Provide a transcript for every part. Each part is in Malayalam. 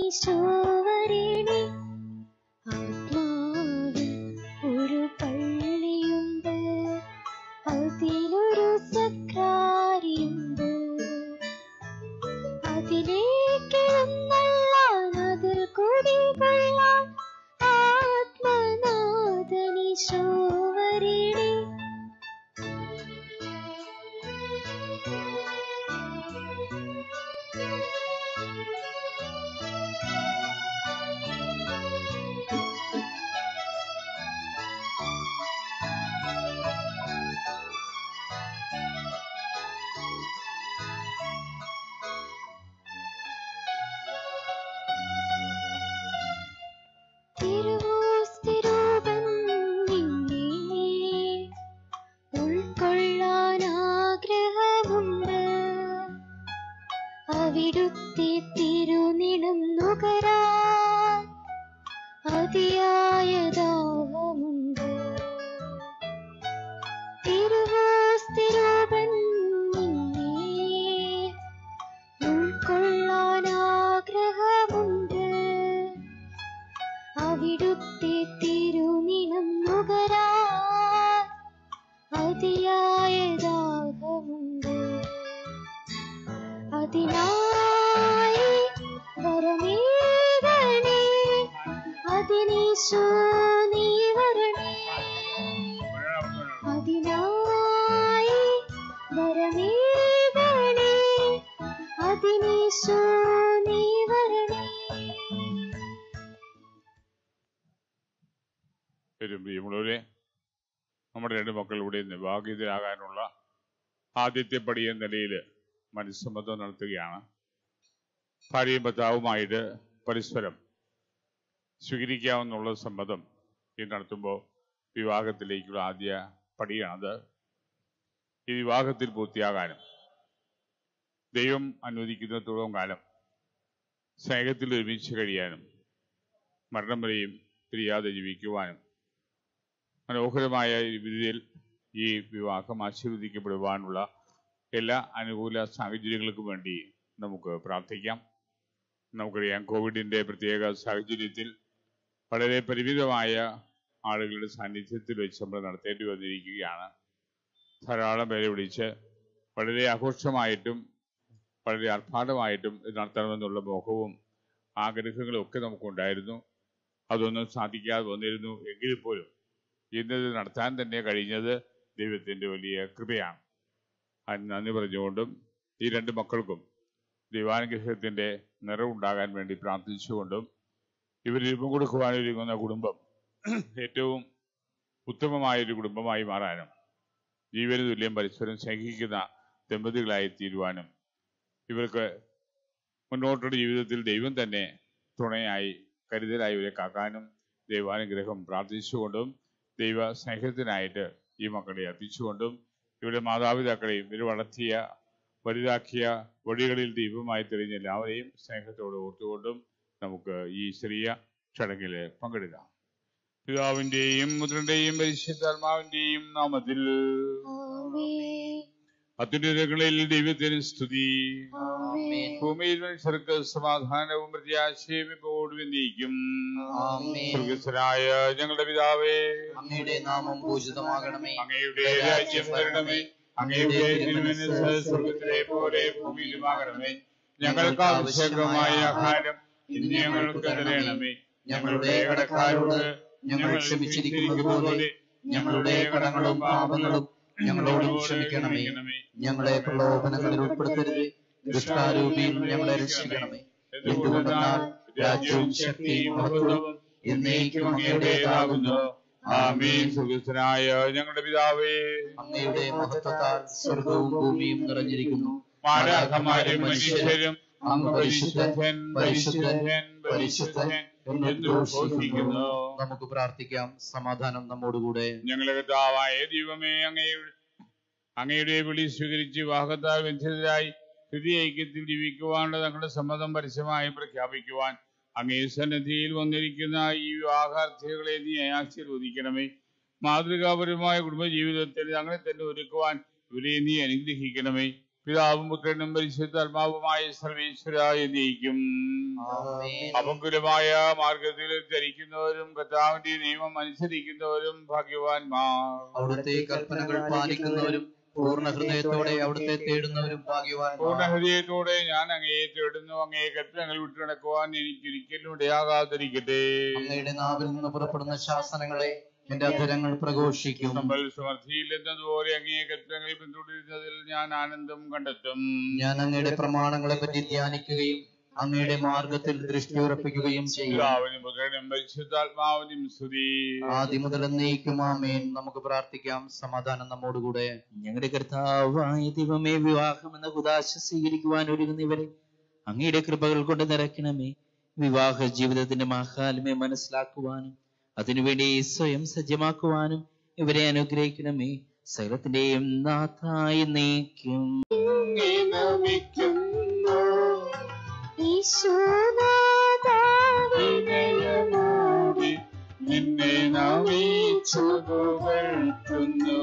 നാഥനീശോവരണേ ആത്മാവിൽ ഒരു പള്ളിയുണ്ട് അതിലൊരു സക്രാരിയുണ്ട് അതിലേക്ക് എഴുന്നള്ളാൻ അതിൽ കുടികൊള്ളാൻ ആത്മനാഥനീശോവരണേ തിരുവോസ്തിരൂപൻ നിന്നെ ഉൾക്കൊള്ളാൻ ആഗ്രഹമുണ്ട് അവിടുത്തെ തിരുനിണം നുകരാൻ അതിയായ ദാഹമുണ്ട് തിരുവോസ്തിരൂപൻ നിന്നെ ഉൾക്കൊള്ളാൻ ആഗ്രഹമുണ്ട് അവിടുത്തെ തിരുനിണം നുകരാൻ അതിയായ ദാഹമുണ്ട് അതിനായി വരമേകണേ അതിനീശോ നീ വരണേ അതിനായി വരമേകണേ അതിനീശോ നീ വരണേ വരും പ്രിയമുള്ളവരെ നമ്മുടെ രണ്ട് മക്കളിലൂടെ വിവാഹിതരാകാനുള്ള ആദ്യത്തെ പടി എന്ന നിലയിൽ മനസ്സമ്മതം നടത്തുകയാണ് ഭാര്യയും ഭർത്താവുമായിട്ട് പരസ്പരം സ്വീകരിക്കാവുന്നുള്ള സമ്മതം ഈ നടത്തുമ്പോൾ വിവാഹത്തിലേക്കുള്ള ആദ്യ പടിയാണത് ഈ വിവാഹത്തിൽ പൂർത്തിയാകാനും ദൈവം അനുവദിക്കുന്നിടത്തോളം കാലം സ്നേഹത്തിൽ ഒരുമിച്ച് കഴിയാനും മരണം വരെയും പിരിയാതെ ജീവിക്കുവാനും മനോഹരമായ രീതിയിൽ ഈ വിവാഹം ആശീർവദിക്കപ്പെടുവാനുള്ള എല്ലാ അനുകൂല സാഹചര്യങ്ങൾക്കും വേണ്ടി നമുക്ക് പ്രാർത്ഥിക്കാം നമുക്കറിയാം കോവിഡിന്റെ പ്രത്യേക സാഹചര്യത്തിൽ വളരെ പരിമിതമായ ആളുകളുടെ സാന്നിധ്യത്തിൽ വെച്ച് നമ്മൾ നടത്തേണ്ടി വന്നിരിക്കുകയാണ് ധാരാളം പേരെ വിളിച്ച് വളരെ ആഘോഷമായിട്ടും വളരെ ആർഭാടമായിട്ടും ഇത് നടത്തണമെന്നുള്ള മോഹവും ആഗ്രഹങ്ങളും ഒക്കെ നമുക്കുണ്ടായിരുന്നു അതൊന്നും സാധിക്കാതെ വന്നിരുന്നു എങ്കിൽ പോലും ഇന്നത് നടത്താൻ തന്നെ കഴിഞ്ഞത് ദൈവത്തിന്റെ വലിയ കൃപയാണ് അതിന് നന്ദി പറഞ്ഞുകൊണ്ടും ഈ രണ്ട് മക്കൾക്കും ദൈവാനുഗ്രഹത്തിന്റെ നിറവുണ്ടാകാൻ വേണ്ടി പ്രാർത്ഥിച്ചുകൊണ്ടും ഇവർ രൂപം കൊടുക്കുവാനൊരുങ്ങുന്ന കുടുംബം ഏറ്റവും ഉത്തമമായൊരു കുടുംബമായി മാറാനും ജീവന തുല്യം പരസ്പരം സ്നേഹിക്കുന്ന ദമ്പതികളായി തീരുവാനും ഇവർക്ക് മുന്നോട്ടുള്ള ജീവിതത്തിൽ ദൈവം തന്നെ തുണയായി കരുതലായി ഇവരെ കാക്കാനും ദൈവാനുഗ്രഹം പ്രാർത്ഥിച്ചുകൊണ്ടും ദൈവ സ്നേഹത്തിനായിട്ട് ഈ മക്കളെ അർപ്പിച്ചുകൊണ്ടും ഇവരുടെ മാതാപിതാക്കളെയും ഇവർ വളർത്തിയ വലുതാക്കിയ വഴികളിൽ ദൈവമായി തെളിഞ്ഞ എല്ലാവരെയും സ്നേഹത്തോട് ഓർത്തുകൊണ്ടും നമുക്ക് ഈ ചെറിയ ചടങ്ങിൽ പങ്കെടുക്കാം പിതാവിന്റെയും മുദ്രന്റെയും പരിശുദ്ധാത്മാവിന്റെയും നാമത്തിൽ ആമേൻ അത്യുന്നതങ്ങളിൽ ദൈവത്തിന് സ്തുതി ആമേൻ ഭൂമിയിൽ മനുഷ്യർക്ക് സമാധാനവും പ്രത്യാശയും ഇപ്പോഴും എന്നേക്കും ആമേൻ. സ്വർഗസ്ഥനായ ഞങ്ങളുടെ പിതാവേ അങ്ങയുടെ നാമം പൂജിതമാകണമേ അങ്ങയുടെ രാജ്യം വരണമേ അങ്ങയുടെ തിരുമനസ് സ്വർഗത്തിലെ പോലെ ഭൂമിയിലുമാകണമേ ഞങ്ങൾക്ക് ആവശ്യകമായ ആഹാരം ഇന്ന് ഞങ്ങൾക്ക് തരണമേ ഞങ്ങളുടെ കടക്കാരോട് ഞങ്ങൾ ക്ഷമിച്ചിരിക്കുന്നത് പോലെ ഞങ്ങളുടെ കടങ്ങളും പാപങ്ങളും ഞങ്ങളോട് ക്ഷമിക്കണമേ ഞങ്ങളെ പ്രലോഭനങ്ങളിൽ ഉൾപ്പെടുത്തരുത് ദുഷ്ടാരൂപിയിൽ ഞങ്ങളെ രക്ഷിക്കണമേ എന്തുകൊണ്ടെന്നാൽ രാജ്യവും ശക്തിയും മഹത്വവും എന്നേക്കും അങ്ങയുടേതാകുന്നു ആമീൻ സുഖസ്ഥനായ ഞങ്ങളുടെ പിതാവേ അങ്ങയുടെ മഹത്വത്താൽ സ്വർഗവും ഭൂമിയും നിറഞ്ഞിരിക്കുന്നു മാലാഖമാരും മനുഷ്യരും അങ്ങ് പരിശുദ്ധൻ പരിശുദ്ധൻ പരിശുദ്ധൻ പരിശുദ്ധൻ എന്ന് എന്ന് ഘോഷിക്കുന്നു നമുക്ക് പ്രാർത്ഥിക്കാം സമാധാനം നമ്മോടുകൂടെ ഞങ്ങളുടെ കർത്താവായ ദൈവമേ അങ്ങയുടെ അങ്ങയുടെ വിളി സ്വീകരിച്ച് വാഹത്താൽ ബന്ധിതരായി ഹൃദയ ഐക്യത്തിൽ ജീവിക്കുവാനുള്ള തങ്ങളുടെ സമ്മതം പരസ്യമായി പ്രഖ്യാപിക്കുവാൻ അങ്ങേ സന്നിധിയിൽ വന്നിരിക്കുന്ന ഈ വിവാഹാർത്ഥികളെ നീ ആശീർവദിക്കണമേ മാതൃകാപരമായ കുടുംബജീവിതത്തിൽ ഞങ്ങളെ തന്നെ ഒരുക്കുവാൻ ഇവരെ നീ അനുഗ്രഹിക്കണമേ പിതാവും പുത്രനും പരിശുദ്ധാത്മാവുമായ സർവീശ്വരായ നീക്കും ആമേൻ. അപങ്കുലമായ മാർഗത്തിൽ ധരിക്കുന്നവരും കർത്താവിന്റെ നിയമം അനുസരിക്കുന്നവരും ഭാഗ്യവാന്മാർ അവിടുത്തെ കൽപ്പനകൾ പാലിക്കുന്നവരും പൂർണ്ണ ഹൃദയത്തോടെ അവിടുത്തെ തേടുന്നവരും ഭാഗ്യവാൻ പൂർണ്ണ ഹൃദയത്തോടെ ഞാൻ അങ്ങയെ തേടുന്നു അങ്ങയെ കൽപ്പനകൾ വിട്ടു നടക്കുവാൻ എനിക്ക് ഒരിക്കലും ഇടയാകാതിരിക്കട്ടെ അങ്ങയുടെ നാവിൽ നിന്ന് പുറപ്പെടുന്ന ശാസനങ്ങളെ എന്റെ അധരങ്ങൾ പ്രഘോഷിക്കും നമ്മൾ സമൃദ്ധിയിൽ എന്നതുപോലെ അങ്ങയെ കൽപ്പനകൾ പിന്തുടരുന്നതിൽ ഞാൻ ആനന്ദം കണ്ടെത്തും ഞാൻ അങ്ങയുടെ പ്രമാണങ്ങളെ പറ്റി ധ്യാനിക്കുകയും അങ്ങയുടെ മാർഗത്തിൽ ദൃഷ്ടി ഉറപ്പിക്കുകയും ചെയ്യും പിതാവിനും പുത്രനും പരിശുദ്ധാത്മാവിനും സ്തുതി ആദ്യം മുതൽ എന്നേക്കുമാമേൻ നമുക്ക് പ്രാർത്ഥിക്കാം സമാധാനം നമ്മോടുകൂടെ ഞങ്ങളുടെ കർത്താവായ ദൈവമേ വിവാഹം എന്ന കുതാശ സ്വീകരിക്കുവാൻ ഒരുങ്ങുന്നവരെ അങ്ങയുടെ കൃപകൾ കൊണ്ട് നിറയ്ക്കണമേ വിവാഹ ജീവിതത്തിന്റെ മാഹാത്മ്യം മനസ്സിലാക്കുവാനും അതിനുവേണ്ടി സ്വയം സജ്ജമാക്കുവാനും ഇവരെ അനുഗ്രഹിക്കണമേ സകലത്തിന്റെയും നാഥായി നീക്കും വിനയമോടെ നിന്നെ നമിച്ചു പുകഴ്ത്തുന്നു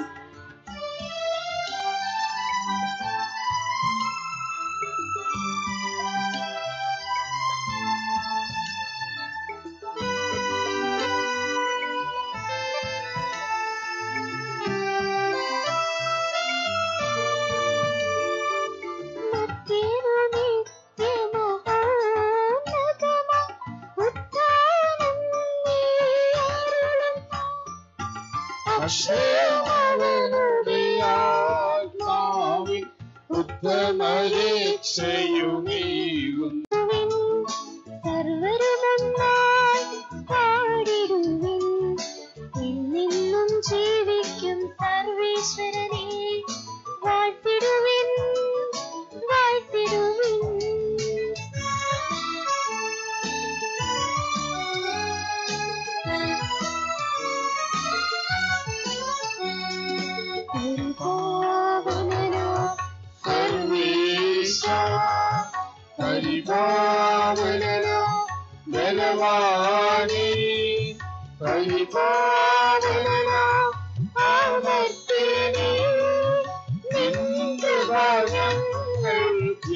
ആത്മാവിൻ ഉത്തമരക്ഷയുമീകുന്നു സർവരുമൊന്നായി പാടിടുവിൻ എന്നെന്നും ജീവിക്കും സർവേശ്വരനെ വാഴ്ത്തിടുവിൻ വാഴ്ത്തിടുവിൻ പരിപാവനനാ സർവേശ പരിപാവനനോ ബലവാനേ പരിപാവനനോ ആവർത്തിനേ നിന്റെ ഭാഗങ്ങൾ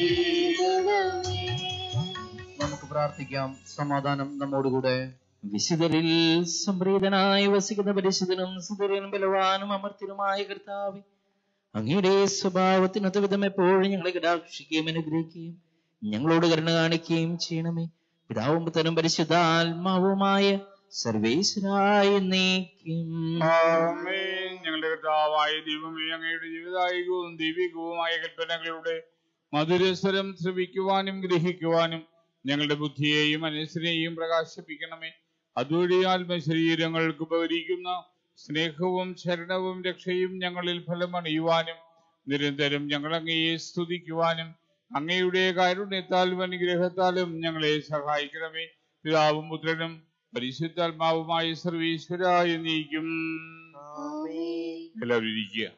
തീരണമേ നമുക്ക് പ്രാർത്ഥിക്കാം സമാധാനം നമ്മോടുകൂടെ വിശുദ്ധരിൽ സംപ്രീതനായി വസിക്കുന്ന പരിശുദ്ധനും സുതരനും ബലവാനും അമർത്തിനുമായ കർത്താവെ അങ്ങയുടെ സ്വഭാവത്തിനൊത്ത വിധം എപ്പോഴും ഞങ്ങളെ കടാക്ഷിക്കുകയും അനുഗ്രഹിക്കുകയും ഞങ്ങളോട് കരുണ കാണിക്കുകയും ചെയ്യണമേ പിതാവും പുത്രനും പരിശുദ്ധാത്മാവുമായ സർവേശ്വരായ നീക്കും ആമേൻ. ഞങ്ങളുടെ കർത്താവായ ദൈവമേ അങ്ങയുടെ ജീവിതായികവും ദൈവികവുമായ കൽപ്പനകളുടെ മധുരസ്വരം ശ്രവിക്കുവാനും ഗ്രഹിക്കുവാനും ഞങ്ങളുടെ ബുദ്ധിയെയും മനസ്സിനെയും പ്രകാശിപ്പിക്കണമേ അതുവഴി ആത്മശരീരങ്ങൾക്ക് ഉപകരിക്കുന്ന സ്നേഹവും ശരണവും രക്ഷയും ഞങ്ങളിൽ ഫലമണിയുവാനും നിരന്തരം ഞങ്ങൾ അങ്ങയെ സ്തുതിക്കുവാനും അങ്ങയുടെ കാരുണ്യത്താലും അനുഗ്രഹത്താലും ഞങ്ങളെ സഹായിക്കണമേ പിതാവും പുത്രനും പരിശുദ്ധാത്മാവുമായ സർവീശ്വരായ നീക്കും എല്ലാവരും ഇരിക്കുക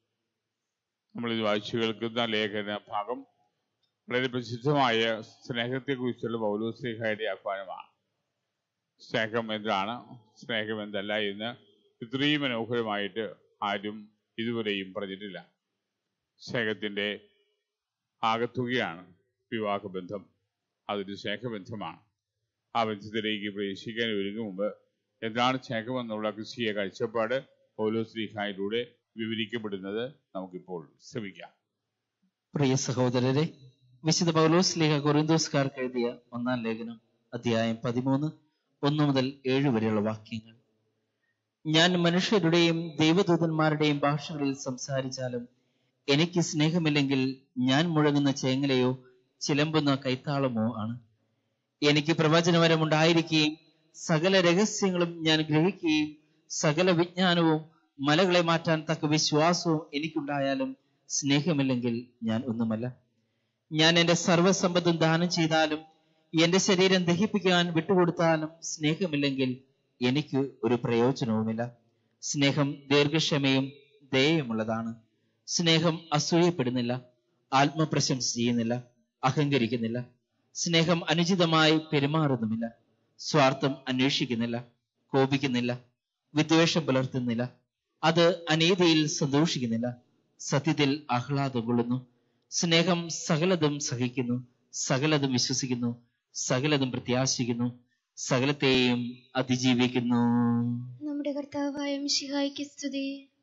നമ്മൾ ഇത് വായിച്ചു കേൾക്കുന്ന ലേഖന ഭാഗം വളരെ പ്രസിദ്ധമായ സ്നേഹത്തെക്കുറിച്ചുള്ള പൗലോസ്ലിഹായുടെ ആഹ്വാനമാണ് സ്നേഹം എന്താണ് സ്നേഹം എന്തല്ല എന്ന് ഇത്രയും മനോഹരമായിട്ട് ആരും ഇതുവരെയും പറഞ്ഞിട്ടില്ല സ്നേഹത്തിൻ്റെ ആകത്തുകയാണ് വിവാഹബന്ധം അതൊരു സ്നേഹബന്ധമാണ് ആ ബന്ധത്തിലേക്ക് പ്രവേശിക്കാൻ ഒരുങ്ങും മുമ്പ് എന്താണ് സ്നേഹമെന്നുള്ള ക്രിസ്തീയ കാഴ്ചപ്പാട് പൗലോസ്ലിഹായിലൂടെ വിവരിക്കപ്പെടുന്നത് നമുക്കിപ്പോൾ ശ്രമിക്കാം പ്രിയ സഹോദരരെ വിശുദ്ധ പൗലോസ് ലേഖ കൊറിന്തോസ്കാർക്ക് എഴുതിയ ഒന്നാം ലേഖനം അധ്യായം പതിമൂന്ന് ഒന്ന് മുതൽ ഏഴ് വരെയുള്ള വാക്യങ്ങൾ ഞാൻ മനുഷ്യരുടെയും ദൈവദൂതന്മാരുടെയും ഭാഷകളിൽ സംസാരിച്ചാലും എനിക്ക് സ്നേഹമില്ലെങ്കിൽ ഞാൻ മുഴങ്ങുന്ന ചേങ്ങലയോ ചിലമ്പുന്ന കൈത്താളമോ ആണ് എനിക്ക് പ്രവചനപരമുണ്ടായിരിക്കുകയും സകല രഹസ്യങ്ങളും ഞാൻ ഗ്രഹിക്കുകയും സകല വിജ്ഞാനവും മലകളെ മാറ്റാൻ തക്ക വിശ്വാസവും എനിക്കുണ്ടായാലും സ്നേഹമില്ലെങ്കിൽ ഞാൻ ഒന്നുമല്ല ഞാൻ എന്റെ സർവ്വസമ്പത്തും ദാനം ചെയ്താലും എന്റെ ശരീരം ദഹിപ്പിക്കാൻ വിട്ടുകൊടുത്താലും സ്നേഹമില്ലെങ്കിൽ എനിക്ക് ഒരു പ്രയോജനവുമില്ല സ്നേഹം ദീർഘക്ഷമയും ദയയുമുള്ളതാണ് സ്നേഹം അസൂയപ്പെടുന്നില്ല ആത്മപ്രശംസ ചെയ്യുന്നില്ല അഹങ്കരിക്കുന്നില്ല സ്നേഹം അനുചിതമായി പെരുമാറുന്നുമില്ല സ്വാർത്ഥം അന്വേഷിക്കുന്നില്ല കോപിക്കുന്നില്ല വിദ്വേഷം പുലർത്തുന്നില്ല അത് അനീതിയിൽ സന്തോഷിക്കുന്നില്ല സത്യത്തിൽ ആഹ്ലാദം കൊള്ളുന്നു സ്നേഹം സകലതും സഹിക്കുന്നു സകലതും വിശ്വസിക്കുന്നു സകലതും പ്രത്യാശിക്കുന്നു സകലത്തെയും അതിജീവിക്കുന്നു നമ്മുടെ കർത്താവായ മിശിഹായ്ക്ക് സ്തുതി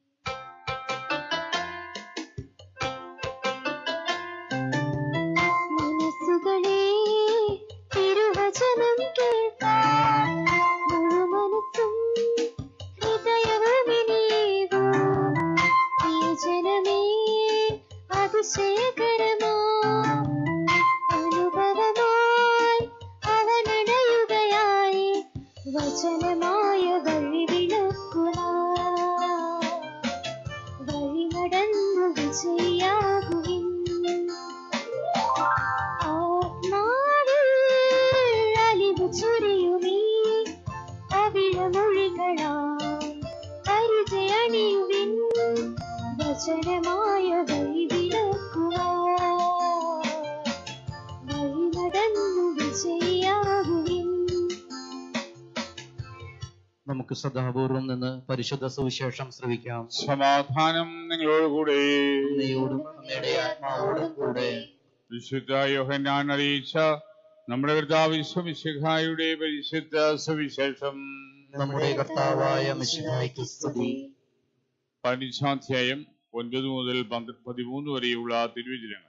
മനസ്സുകളെ തിരുവചനം കേൾക്കാൻ മുഴുമനസ്സും ഹൃദയവും ഇനിയേകൂ. ഈ ജനമേ അതിശയകരമാ അനുഭവമായി അവനടയുകയായി വചനമായ വഴി വിളക്കുണ വഴി നടന്നു വിജയാകുവിൻ ആത്മാവിൽ അലിവ് ചൊരിയുമീ അവിഴമൊഴികളാൽ പരിചയണിയുവിൻ വചനമായ വഴി വിളക്കുവാൻ വഴി നടന്നു വിജയാകുവിൻ നമുക്ക് ശ്രദ്ധാപൂർവം നിന്ന് പരിശുദ്ധ സുവിശേഷം ശ്രവിക്കാം സമാധാനം നിങ്ങളോടുകൂടെ അങ്ങയോടും അങ്ങയുടെ ആത്മാവോടും കൂടെ വിശുദ്ധ യോഹന്നാൻ അറിയിച്ച നമ്മുടെ കർത്താവ് വിശ്വമിശിഹായുടെ പരിശുദ്ധ സുവിശേഷം നമ്മുടെ കർത്താവായ മിശിഹായ്ക്ക് സ്തുതി പതിനഞ്ചാധ്യായം ഒൻപത് മുതൽ പന്ത്ര- പതിമൂന്ന് വരെയുള്ള തിരുവചനങ്ങൾ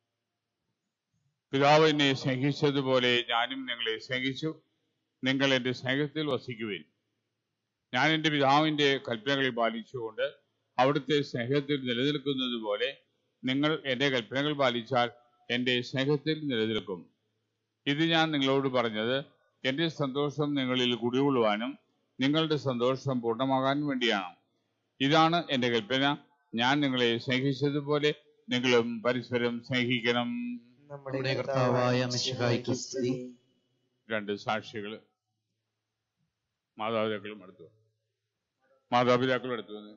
പിതാവ് എന്നെ സ്നേഹിച്ചതുപോലെ ഞാനും നിങ്ങളെ സ്നേഹിച്ചു നിങ്ങൾ എന്റെ സ്നേഹത്തിൽ വസിക്കുവിൻ ഞാൻ എന്റെ പിതാവിന്റെ കൽപ്പനകൾ പാലിച്ചുകൊണ്ട് അവിടുത്തെ സ്നേഹത്തിൽ നിലനിൽക്കുന്നത് പോലെ നിങ്ങൾ എന്റെ കൽപ്പനകൾ പാലിച്ചാൽ എന്റെ സ്നേഹത്തിൽ നിലനിൽക്കും ഇത് ഞാൻ നിങ്ങളോട് പറഞ്ഞത് എന്റെ സന്തോഷം നിങ്ങളിൽ കുടികൊള്ളുവാനും നിങ്ങളുടെ സന്തോഷം പൂർണ്ണമാകാൻ വേണ്ടിയാണ് ഇതാണ് എന്റെ കൽപ്പന ഞാൻ നിങ്ങളെ സ്നേഹിച്ചതുപോലെ നിങ്ങളും പരസ്പരം സ്നേഹിക്കണം നമ്മുടെ കർത്താവായ മിശിഹായ്ക്ക് സ്തുതി രണ്ട് സാക്ഷികൾ മാതാപിതാക്കളും അടുത്തു വന്നു. മാതാപിതാക്കളും അടുത്തു വന്നു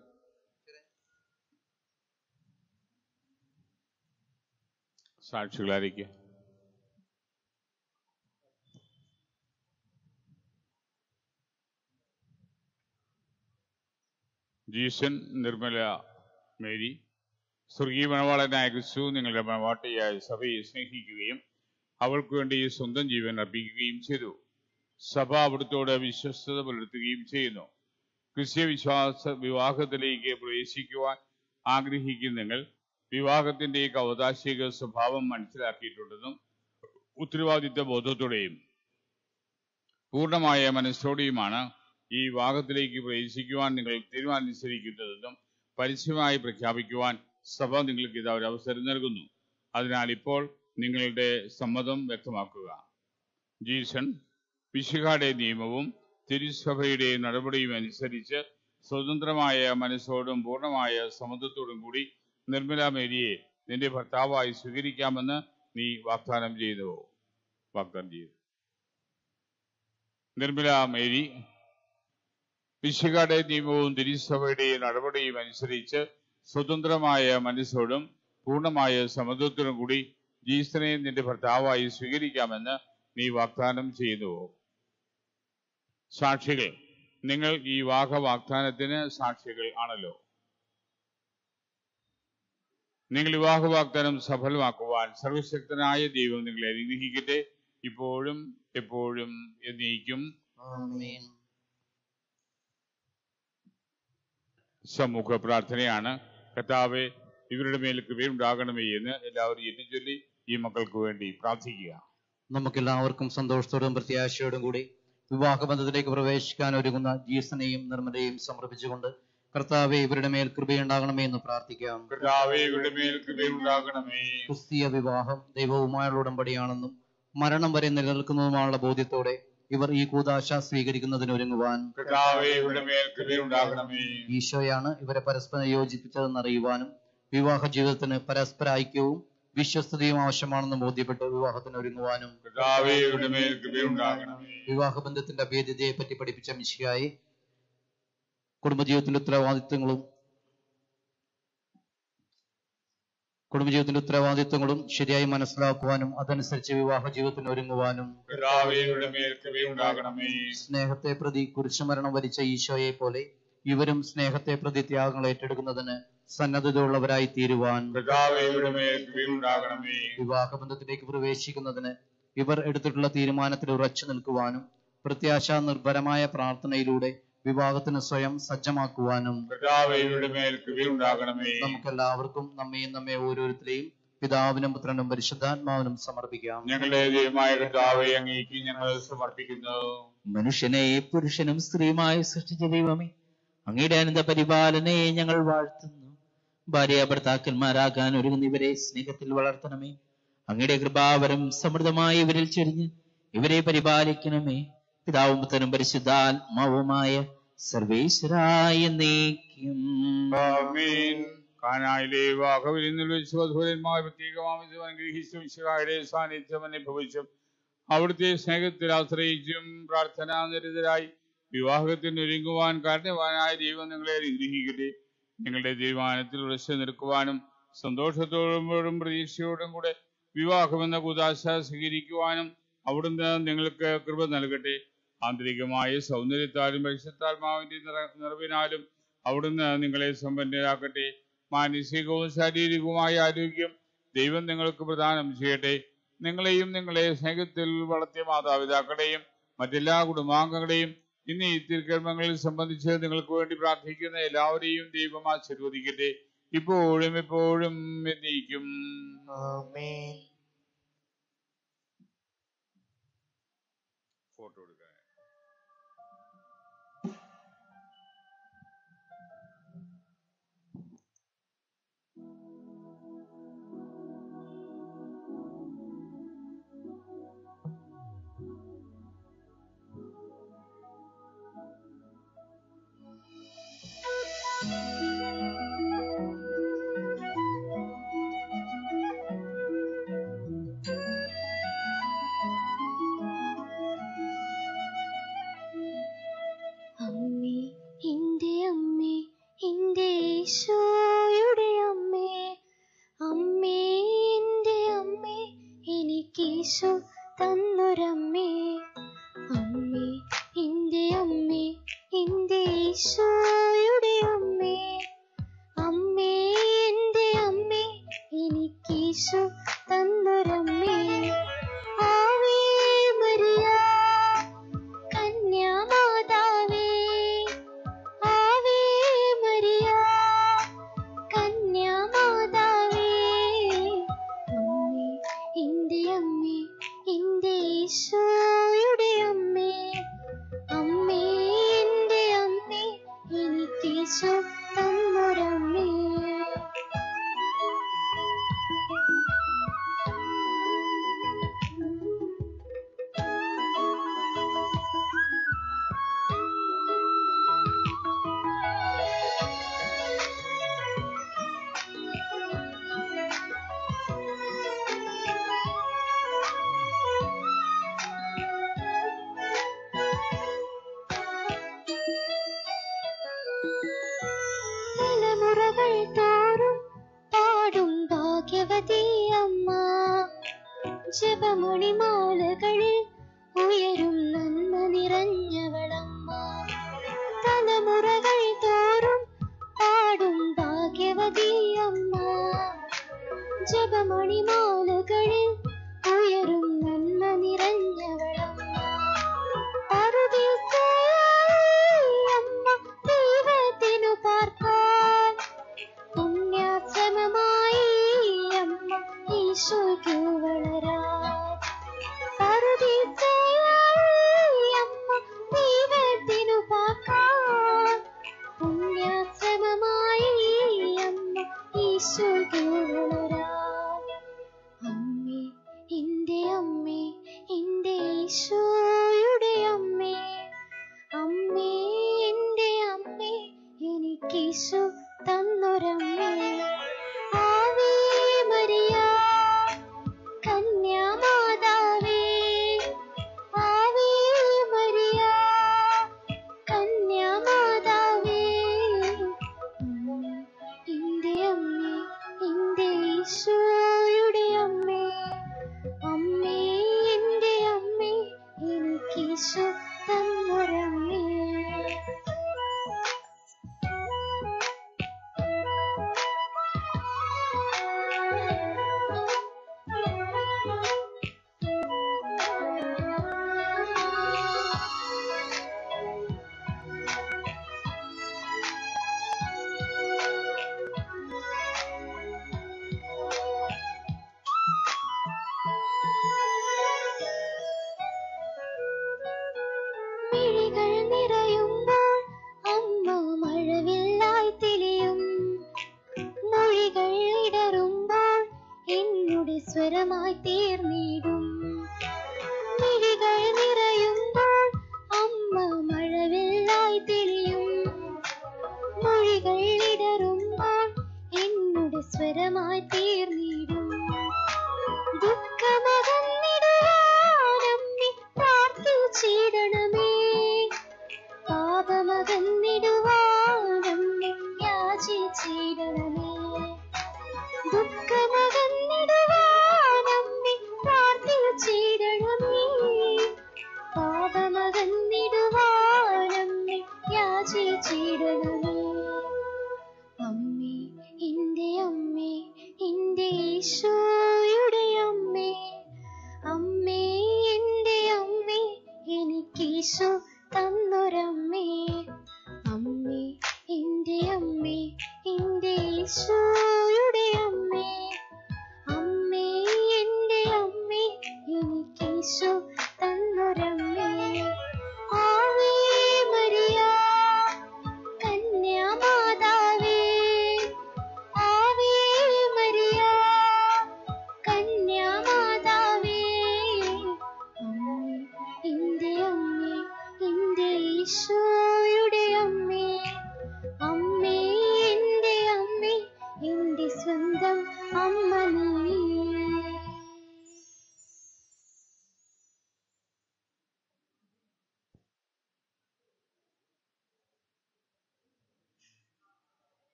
സാക്ഷികളായിരിക്കും ജീസൻ നിർമ്മല മേരി സ്വർഗീയ മണവാളനായ ക്രിസ്തു നിങ്ങളുടെ മണവാട്ടിയായ സഭയെ സ്നേഹിക്കുകയും അവൾക്ക് വേണ്ടി സ്വന്തം ജീവൻ അർപ്പിക്കുകയും ചെയ്തു സഭ അവിടുത്തോട് വിശ്വസ്തത പുലർത്തുകയും ചെയ്യുന്നു ക്രിസ്ത്യ വിശ്വാസ വിവാഹത്തിലേക്ക് പ്രവേശിക്കുവാൻ ആഗ്രഹിക്കുന്ന നിങ്ങൾ വിവാഹത്തിന്റെ കൗതാശിക സ്വഭാവം മനസ്സിലാക്കിയിട്ടുണ്ടെന്നും ഉത്തരവാദിത്ത ബോധത്തോടെയും പൂർണ്ണമായ മനസ്സോടെയുമാണ് ഈ വിവാഹത്തിലേക്ക് പ്രവേശിക്കുവാൻ നിങ്ങൾ തീരുമാനിച്ചിരിക്കുന്നതെന്നും പരസ്യമായി പ്രഖ്യാപിക്കുവാൻ സഭ നിങ്ങൾക്ക് ഇത് ഒരു അവസരം നൽകുന്നു അതിനാൽ ഇപ്പോൾ നിങ്ങളുടെ സമ്മതം വ്യക്തമാക്കുക ജീസൺ വിശുഖാടെ നിയമവും തിരുസഭയുടെ നടപടിയും അനുസരിച്ച് സ്വതന്ത്രമായ മനസ്സോടും പൂർണ്ണമായ സമ്മതത്തോടും കൂടി നിർമ്മല മേരിയെ നിന്റെ ഭർത്താവായി സ്വീകരിക്കാമെന്ന് നീ വാഗ്ദാനം ചെയ്തു വാഗ്ദാനം ചെയ്തു നിർമ്മല മേരി വിശുഖാടെ നിയമവും തിരുസഭയുടെ നടപടിയും അനുസരിച്ച് സ്വതന്ത്രമായ മനസ്സോടും പൂർണ്ണമായ സമ്മതത്തോടും കൂടി ജീസനെ നിന്റെ ഭർത്താവായി സ്വീകരിക്കാമെന്ന് നീ വാഗ്ദാനം ചെയ്യുന്നു സാക്ഷികൾ നിങ്ങൾ ഈ വാഹ വാഗ്ദാനത്തിന് സാക്ഷികൾ ആണല്ലോ നിങ്ങൾ വിവാഹ വാഗ്ദാനം സഫലമാക്കുവാൻ സർവശക്തനായ ദൈവം നിങ്ങളെ അനുഗ്രഹിക്കട്ടെ ഇപ്പോഴും എപ്പോഴും എന്നേക്കും ആമേൻ സമൂഹ പ്രാർത്ഥനയാണ് കർത്താവെ ഇവരുടെ മേൽ കൃപയുണ്ടാകണമേ എന്ന് എല്ലാവരും എത്തിച്ചൊല്ലി ഈ മക്കൾക്ക് വേണ്ടി പ്രാർത്ഥിക്കുക നമുക്കെല്ലാവർക്കും സന്തോഷത്തോടും പ്രത്യാശയോടും കൂടി വിവാഹബന്ധത്തിലേക്ക് പ്രവേശിക്കാൻ ഒരുങ്ങുന്ന ജീസനെയും നിർമ്മലയും സമർപ്പിച്ചുകൊണ്ട് കർത്താവെ ഇവരുടെ മേൽ കൃപയുണ്ടാകണമേ എന്ന് പ്രാർത്ഥിക്കാം കർത്താവെ ഇവരുടെ മേൽ കൃപയുണ്ടാകണമേ ക്രിസ്തീയ വിവാഹം ദൈവവുമായുള്ള ഉടമ്പടിയാണെന്നും മരണം വരെ നിലനിൽക്കുന്നതുമായുള്ള ബോധ്യത്തോടെ ഇവർ ഈ കൂതാശ സ്വീകരിക്കുന്നതിന് ഒരുങ്ങുവാൻ കർത്താവെ ഇവരുടെ മേൽ കൃപയുണ്ടാകണമേ ഈശോയാണ് ഇവരെ പരസ്പരം യോജിപ്പിച്ചതെന്ന് അറിയുവാനും വിവാഹ ജീവിതത്തിന് പരസ്പര ഐക്യവും വിശ്വസ്തതയും ആവശ്യമാണെന്ന് ബോധ്യപ്പെട്ട് വിവാഹത്തിന് ഒരുങ്ങുവാനും കർത്താവെ ഇവരുടെ മേൽ കൃപയുണ്ടാകണമേ വിവാഹബന്ധത്തിന്റെ അഭേദ്യതയെ പറ്റി പഠിപ്പിച്ച മിശിയായി കുടുംബജീവിതത്തിന്റെ ഉത്തരവാദിത്തങ്ങളും കുടുംബജീവിതത്തിന്റെ ഉത്തരവാദിത്തങ്ങളും ശരിയായി മനസ്സിലാക്കുവാനും അതനുസരിച്ച് വിവാഹ ജീവിതത്തിന് ഒരുങ്ങുവാനും കർത്താവെ ഇവരുടെ മേൽ കൃപയുണ്ടാകണമേ സ്നേഹത്തെ പ്രതി കുരിശുമരണം വരിച്ച ഈശോയെ പോലെ ഇവരും സ്നേഹത്തെ പ്രതി ത്യാഗങ്ങൾ ഏറ്റെടുക്കുന്നതിന് സന്നദ്ധതയുള്ളവരായി തീരുവാൻ കർത്താവേ ഇവിടെ മേൽ കൃപയുണ്ടാകണമേ വിവാഹബന്ധത്തിലേക്ക് പ്രവേശിക്കുന്നതിന് ഇവർ എടുത്തിട്ടുള്ള തീരുമാനത്തിൽ ഉറച്ചു നിൽക്കുവാനും പ്രത്യാശ നിർഭരമായ പ്രാർത്ഥനയിലൂടെ വിവാഹത്തിന് സ്വയം സജ്ജമാക്കുവാനും കർത്താവേ ഇവിടെ മേൽ കൃപയുണ്ടാകണമേ നമുക്കെല്ലാവർക്കും നമ്മയും നമ്മെ ഓരോരുത്തരെയും പിതാവിനും പുത്രനും പരിശുദ്ധാത്മാവിനും സമർപ്പിക്കാം ഞങ്ങളുടെ ദൈവമായ കർത്താവെ അങ്ങേക്ക് ഞങ്ങൾ സമർപ്പിക്കുന്നു മനുഷ്യനെ പുരുഷനും സ്ത്രീയുമായി സൃഷ്ടിച്ച ദൈവമേ അങ്ങയുടെ അനന്ത പരിപാലനയെ ഞങ്ങൾ വാഴ്ത്തുന്നു ഭാര്യ ഭർത്താക്കന്മാരാകാൻ ഒരുങ്ങുന്ന ഇവരെ സ്നേഹത്തിൽ വളർത്തണമേ അങ്ങയുടെ കൃപാവരം സമൃദ്ധമായി ഇവരിൽ ചൊരിഞ്ഞ് ഇവരെ പരിപാലിക്കണമേ പിതാവും പുത്രനും പരിശുദ്ധാത്മാവുമായ സർവേശ്വരായ നീക്കും ആമീൻ കാനായിലെ വാഹവിരുന്നിൽ വെച്ച് വധുവരന്മാർ പ്രത്യേകമാമിച്ചും അനുഗ്രഹിച്ചും ശിവായുടെ സാന്നിധ്യം അനുഭവിച്ചും അവിടുത്തെ സ്നേഹത്തിൽ ആശ്രയിച്ചും പ്രാർത്ഥനാ നിരതരായി വിവാഹത്തിന് ഒരുങ്ങുവാൻ കാരണവാനായ ദൈവം നിങ്ങളെ അനുഗ്രഹിക്കട്ടെ നിങ്ങളുടെ തീരുമാനത്തിൽ ഉറച്ചു നിൽക്കുവാനും സന്തോഷത്തോടും പ്രതീക്ഷയോടും കൂടെ വിവാഹമെന്ന കുതാശ സ്വീകരിക്കുവാനും അവിടുന്ന് നിങ്ങൾക്ക് കൃപ നൽകട്ടെ ആന്തരികമായ സൗന്ദര്യത്താലും പരിശുദ്ധാത്മാവിന്റെ നിറ- നിറവിനാലും അവിടുന്ന് നിങ്ങളെ സമ്പന്നരാക്കട്ടെ മാനസികവും ശാരീരികവുമായ ആരോഗ്യം ദൈവം നിങ്ങൾക്ക് പ്രദാനം ചെയ്യട്ടെ നിങ്ങളെയും നിങ്ങളെ സ്നേഹത്തിൽ വളർത്തിയ മാതാപിതാക്കളെയും മറ്റെല്ലാ കുടുംബാംഗങ്ങളെയും ഇന്ന് ഈ തിരുക്കർമ്മങ്ങളിൽ സംബന്ധിച്ച് നിങ്ങൾക്ക് വേണ്ടി പ്രാർത്ഥിക്കുന്ന എല്ലാവരെയും ദൈവം ആശീർവദിക്കട്ടെ ഇപ്പോഴും എപ്പോഴും എന്നേക്കും ഫോട്ടോ എടുക്കാൻ അമ്മേ എന്റെ അമ്മേ എന്റെ ഈശോയുടെ അമ്മേ അമ്മേ എന്റെ അമ്മേ എനിക്ക് ഈശോ തന്നൊരമ്മേ അമ്മേ എന്റെ അമ്മേ എന്റെ ഈശോയുടെ അമ്മേ അമ്മേ എന്റെ അമ്മേ എനിക്ക് ഈശോ തന്നൊരമ്മേ ആവേ മരിയ കന്യാമാതാവേ ആവേ മരിയ കന്യാമാതാവേ അമ്മേ എന്റെ അമ്മേ എന്റെ ഈശോയുടെ അമ്മേ അമ്മേ എന്റെ അമ്മേ എനിക്ക് ഈശോ തന്നൊരമ്മേ തലമുറകൾ തോറും പാടും ഭാഗ്യവതി അമ്മ ജപമണിമാലകളിൽ ഉയരും നന്മ നിറഞ്ഞവളമ്മ തലമുറകൾ തോറും പാടും ഭാഗ്യവതി അമ്മ ജപമണിമാലകളിൽ ഉയരും നന്മ നിറഞ്ഞവളമ്മ അമ്മ ദൈവത്തിനു പാർക്കാൻ പുണ്യാശ്രമമായി അമ്മ ഈശോയ്ക്ക് വളരാൻ പറുദീസയായി അമ്മ ദൈവത്തിനു പാർക്കാൻ പുണ്യാശ്രമമായി അമ്മ ഈശോയ്ക്ക് വളരാൻ അമ്മേ എന്റെ അമ്മേ എന്റെ ഈശോയുടെ അമ്മേ അമ്മേ എന്റെ അമ്മേ എനിക്ക് ഈശോ തന്നൊരമ്മേ ആവേ മരിയ കന്യാമാതാവേ ആവേ മരിയ കന്യാമാതാവേ അമ്മേ, എന്റെ അമ്മേ എന്റെ ഈശോയുടെ അമ്മേ അമ്മേ എന്റെ അമ്മേ എനിക്ക് ഈശോ തന്നൊരമ്മേ സ്വരമായി തീർന്നിടും മിഴികൾ നിറയുമ്പോൾ അമ്മ മഴവില്ലായി തെളിയും മൊഴികൾ ഇടറുമ്പോൾ എന്നുടെ സ്വരമായി തീർന്നിടും ദുഃഖമകന്നിടുവാനമ്മി പ്രാർത്ഥിച്ചിടണമേ പാപമകന്നിടുവാനമ്മി യാചിച്ചിടണമേ ദുഃഖമകന്നിടുവാനമ്മി പ്രാർത്ഥിച്ചിടണമേ പാപമകന്നിടുവാനമ്മി യാചിച്ചിടണമേ അമ്മേ എന്റെ അമ്മേ എന്റെ ഈശോയുടെ അമ്മേ അമ്മേ എന്റെ അമ്മേ എനിക്കീശോ തന്നൊരമ്മേ അമ്മേ എന്റെ അമ്മേ എന്റെ ഈശോയുടെ അമ്മേ അമ്മേ എന്റെ അമ്മേ എനിക്കീശോ തന്നൊരമ്മേ ആവേ മരിയ കന്യാമാതാവേ ആവേ മരിയ കന്യാമാതാവേ അമ്മേ എന്റെ അമ്മേ എന്റെ ഈശോയുടെ അമ്മേ അമ്മേ എന്റെ അമ്മേ എന്റെ സ്വന്തം അമ്മ നീ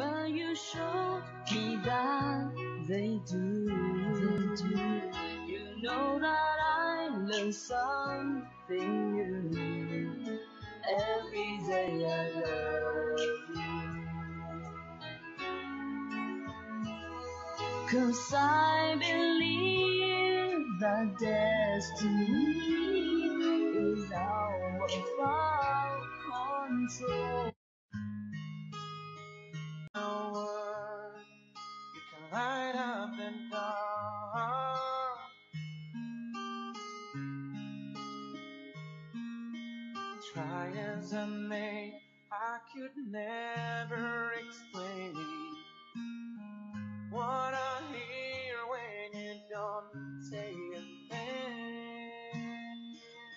but you showed me that they do. They do. You know that I learn something new. Every day I love you. Cause I believe that destiny is out of our control. word. You can light up the dark. Try as I may, I could never explain what I hear when you don't say a thing.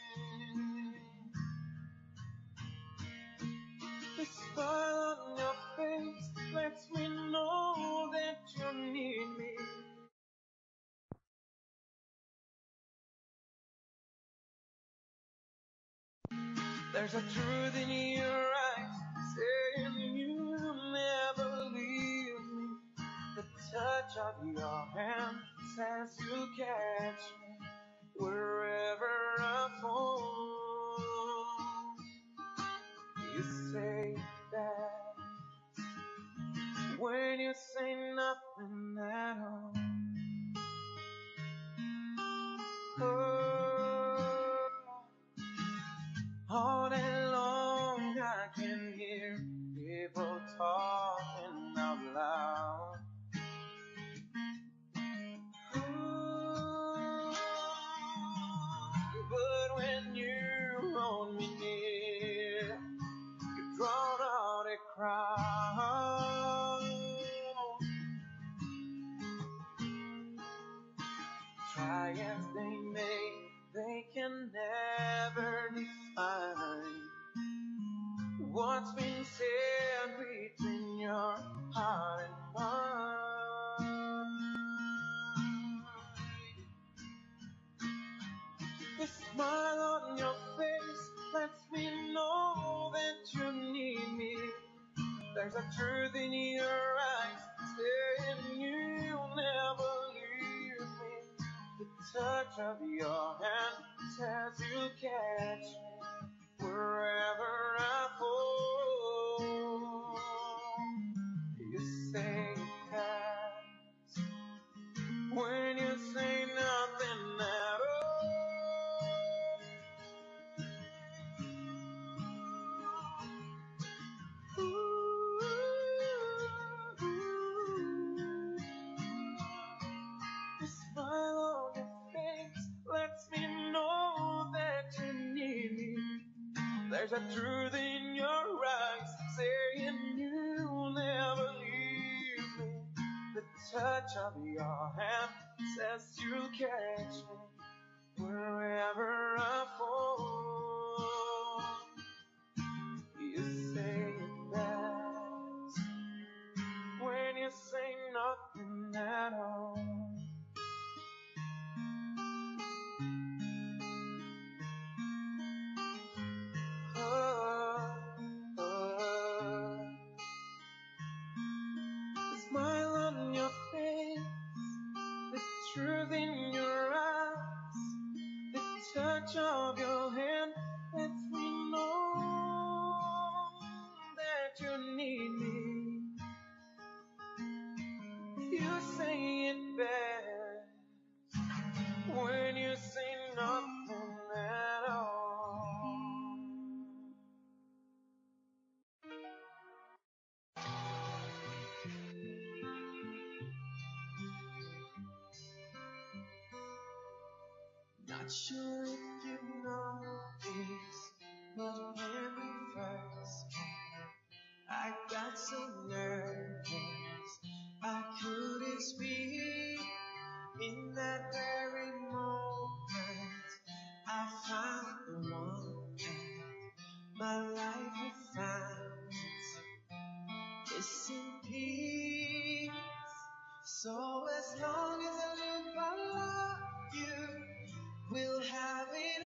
The smile on your face lets me know that you need me. There's a truth in your eyes saying you never leave me. The touch of your hand says you'll catch me wherever I fall. You say that when you say nothing at all. Oh, all day long I can hear people talking out loud. But when you hold me near, you draw out a crowd. Try as they may, they can never define what's been said between your heart and mine. The smile on your face lets me know that you need me. There's a truth in your eyes saying you'll never leave me. The touch of your hand says you'll catch me wherever I fall. You say that when you say nothing at all. The smile on your face lets me know that you need me. There's a truth in your eyes saying you'll never leave me. The touch of your hand says you'll catch me wherever I fall. You say it best when you say nothing at all. Oh, oh. The smile on your face, the truth in your eyes, the touch of your hand lets me know that you need me. You say it best when you say nothing at all. Not sure if you know this, but when we first met, I got so nervous I couldn't speak. In that very moment, I found the one that my life would find. It's in peace. So as long as I live, I love you. We'll have it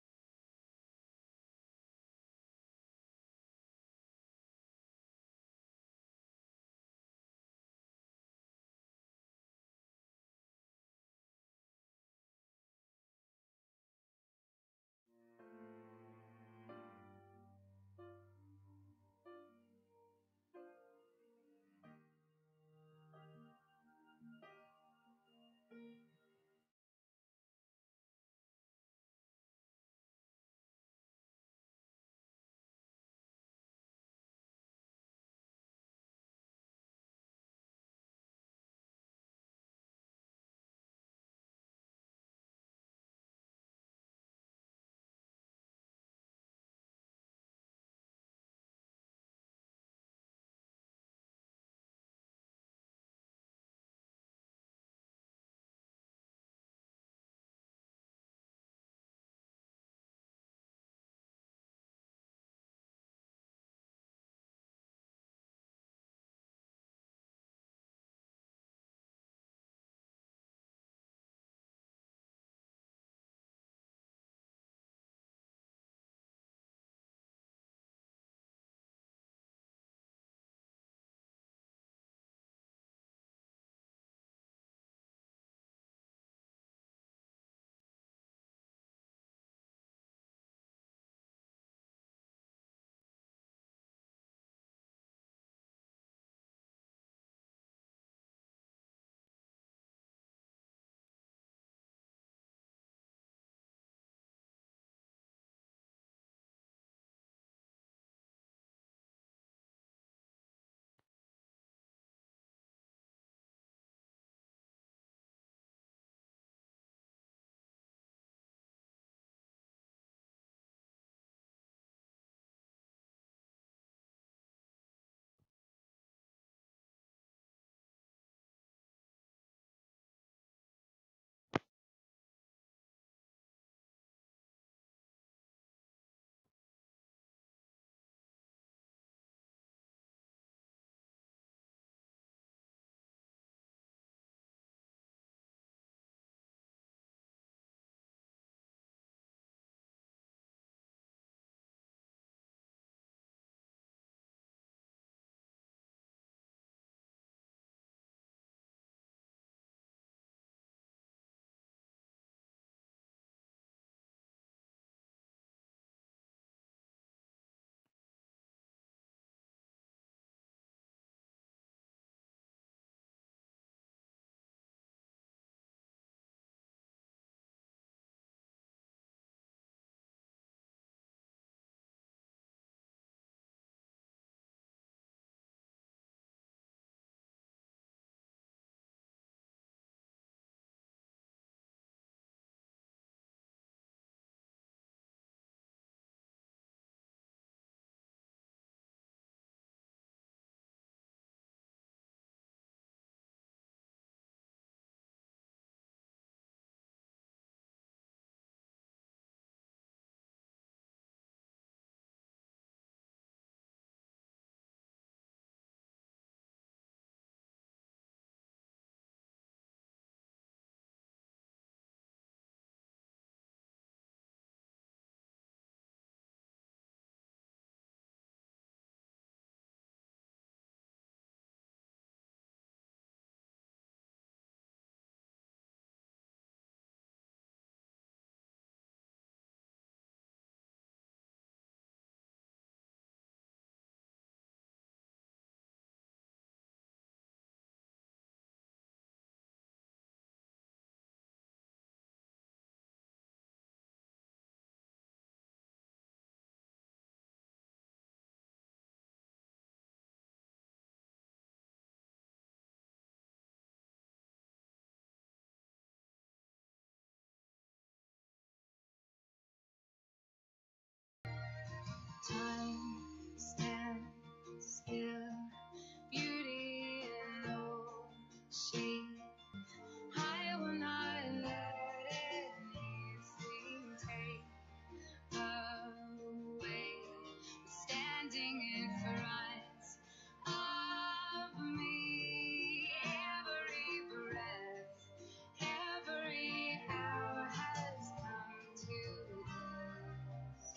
Time stands still, beauty in all shape. I will not let it easily take away. Standing in front of me, every breath, every hour has come to this.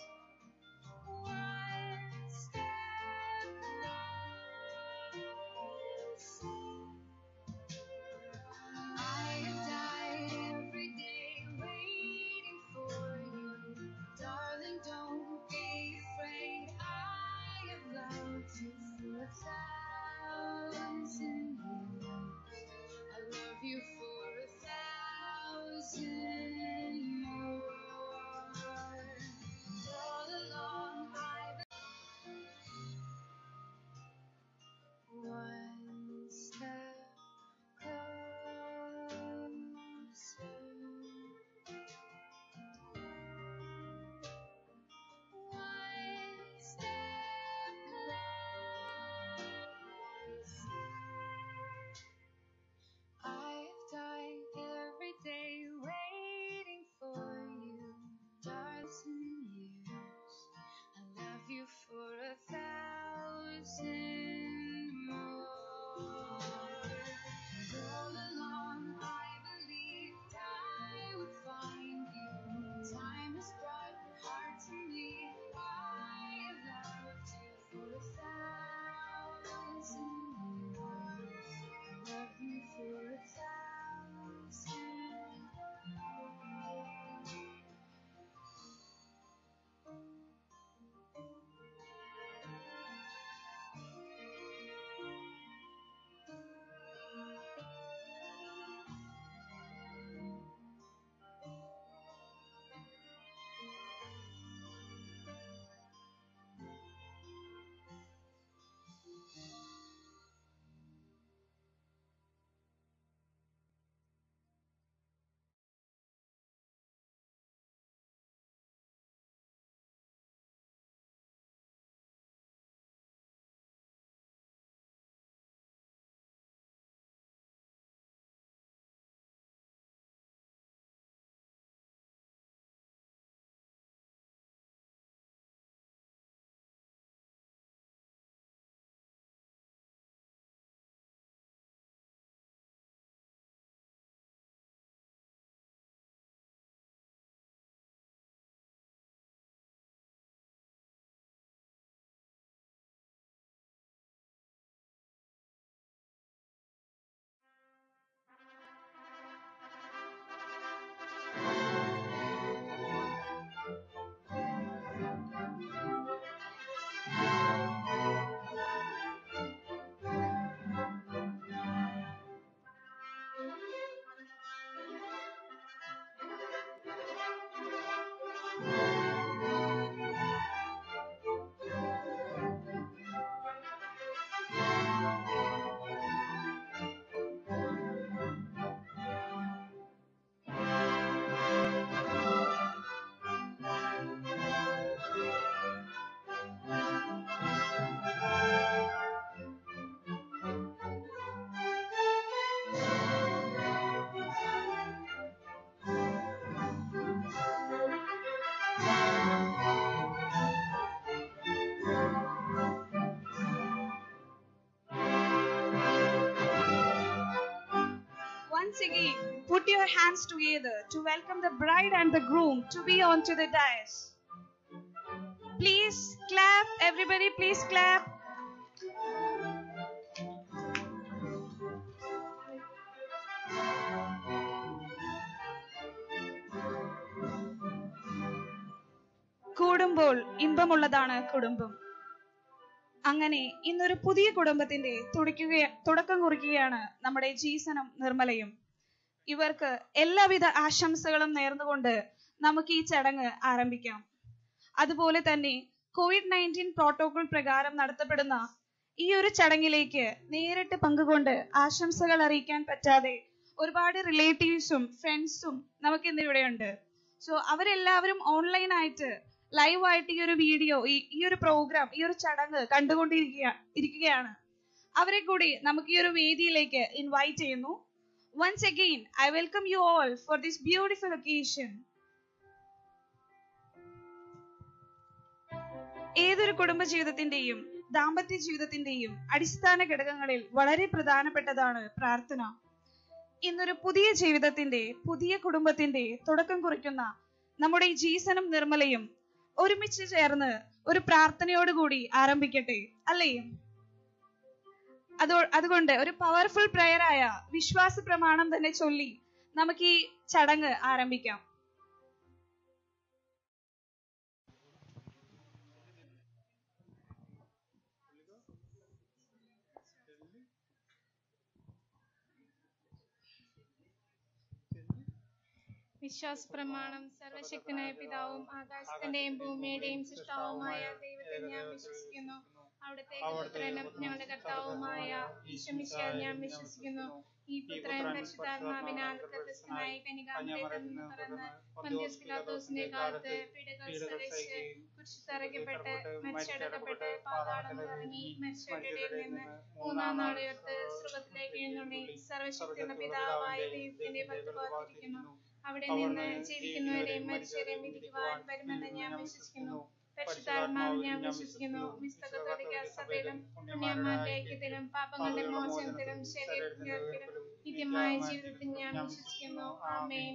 One step closer. I have died every day waiting for you. Darling, don't be afraid. I have loved you for a thousand years. I love you for a thousand more. And all along I've one step closer. One step closer. I've died every day waiting for you, thousand years. I love you for a thousand more. And all along I believed I would find you. Time has brought your heart to me. I have loved you for a thousand years. Love you for a thousand Once again, put your hands together to welcome the bride and the groom to be onto the dais. Please clap, everybody, please clap. കൂടുമ്പോൾ ഇമ്പമുള്ളതാണ് കുടുംബം അങ്ങനെ ഇന്നൊരു പുതിയ കുടുംബത്തിന്റെ തുടക്കുക തുടക്കം കുറിക്കുകയാണ് നമ്മുടെ ജീസനും നിർമ്മലയും ഇവർക്ക് എല്ലാവിധ ആശംസകളും നേർന്നുകൊണ്ട് നമുക്ക് ഈ ചടങ്ങ് ആരംഭിക്കാം അതുപോലെ തന്നെ കോവിഡ് നയൻറ്റീൻ പ്രോട്ടോകോൾ പ്രകാരം നടത്തപ്പെടുന്ന ഈ ഒരു ചടങ്ങിലേക്ക് നേരിട്ട് പങ്കുകൊണ്ട് ആശംസകൾ അറിയിക്കാൻ പറ്റാതെ ഒരുപാട് റിലേറ്റീവ്സും ഫ്രണ്ട്സും നമുക്ക് ഇന്ന് ഇവിടെയുണ്ട് സോ അവരെല്ലാവരും ഓൺലൈൻ ആയിട്ട് ലൈവായിട്ട് ഈ ഒരു വീഡിയോ ഈ ഈ ഒരു പ്രോഗ്രാം ഈ ഒരു ചടങ്ങ് കണ്ടുകൊണ്ടിരിക്കുക ഇരിക്കുകയാണ് അവരെ കൂടി നമുക്ക് ഈ ഒരു വേദിയിലേക്ക് ഇൻവൈറ്റ് ചെയ്യുന്നു once again I welcome you all for this beautiful occasion ഏതൊരു കുടുംബ ജീവിതത്തിന്റെയും ദാമ്പത്യ ജീവിതത്തിന്റെയും അടിസ്ഥാന ഘടകങ്ങളിൽ വളരെ പ്രധാനപ്പെട്ടതാണ് പ്രാർത്ഥന ഇന്നൊരു പുതിയ ജീവിതത്തിന്റെ പുതിയ കുടുംബത്തിന്റെ തുടക്കം കുറിക്കുന്ന നമ്മുടെ ഈ ജീസനും നിർമ്മലയും ഒരുമിച്ച് ചേർന്ന് ഒരു പ്രാർത്ഥനയോടുകൂടി ആരംഭിക്കട്ടെ അല്ലേ അതോ അതുകൊണ്ട് ഒരു പവർഫുൾ പ്രയറായ വിശ്വാസ പ്രമാണം തന്നെ ചൊല്ലി നമുക്ക് ഈ ചടങ്ങ് ആരംഭിക്കാം വിശ്വാസ പ്രമാണം സർവശക്തനായ പിതാവും ആകാശത്തിന്റെയും ഭൂമിയുടെയും സൃഷ്ടാവുമായ ദൈവത്തെ ഞാൻ വിശ്വസിക്കുന്നു അവിടുത്തെ പുത്രനും ഞങ്ങളുടെ കർത്താവുമായ ഈശ്വമിശിയ ഞാൻ വിശ്വസിക്കുന്നു ഈ പുത്രൻ പരിശുദ്ധാത്മാവിനാൽ ഗർഭസ്ഥനായി കനികാമൃതത്തിൽ നിന്ന് പിറന്ന് പന്ത്യസ് പിലാത്തോസിന്റെ കാലത്ത് പീഡകൾ സഹിച്ച് കുരിശിത്തറയ്ക്കപ്പെട്ട് മരിച്ചടക്കപ്പെട്ട് പാതാളം ഇറങ്ങി മരിച്ചവരുടെ നിന്ന് മൂന്നാം നാൾ ഉയർത്ത് സ്വർഗത്തിലേക്ക് എഴുന്നള്ളി സർവശക്തിയുള്ള പിതാവായ ദൈവത്തിന്റെ പത്ത് പാർത്തിരിക്കുന്നു അവിടെ നിന്ന് ജീവിക്കുന്നവരെയും മരിച്ചവരെയും വിധിക്കുവാൻ വരുമെന്ന് ഞാൻ വിശ്വസിക്കുന്നു പരിശുദ്ധാത്മാവ് ഞാൻ വിശ്വസിക്കുന്നു വിസ്തകത്തോലിക സഭയിലും പുണ്യന്മാരുടെ ഐക്യത്തിലും പാപങ്ങളുടെ മോചനത്തിലും ശരീരത്തിലും നിത്യമായ ജീവിതത്തിൽ ഞാൻ വിശ്വസിക്കുന്നു ആമേൻ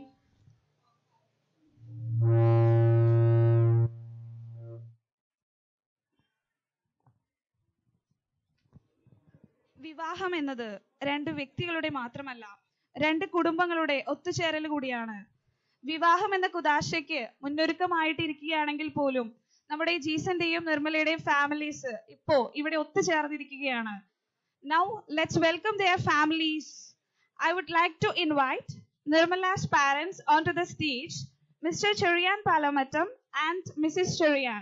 വിവാഹം എന്നത് രണ്ട് വ്യക്തികളുടെ മാത്രമല്ല രണ്ട് കുടുംബങ്ങളുടെ ഒത്തുചേരൽ കൂടിയാണ് വിവാഹം എന്ന കുദാശയ്ക്ക് മുന്നൊരുക്കമായിട്ടിരിക്കുകയാണെങ്കിൽ പോലും നമ്മുടെ ജീസന്റെയും നിർമ്മലയുടെയും ഫാമിലീസ് ഇപ്പോ ഇവിടെ ഒത്തുചേർന്നിരിക്കുകയാണ് now let's welcome their families I would like to invite Nirmala's parents on to the stage Mr Cheriyan Palamattam and Mrs Cheriyan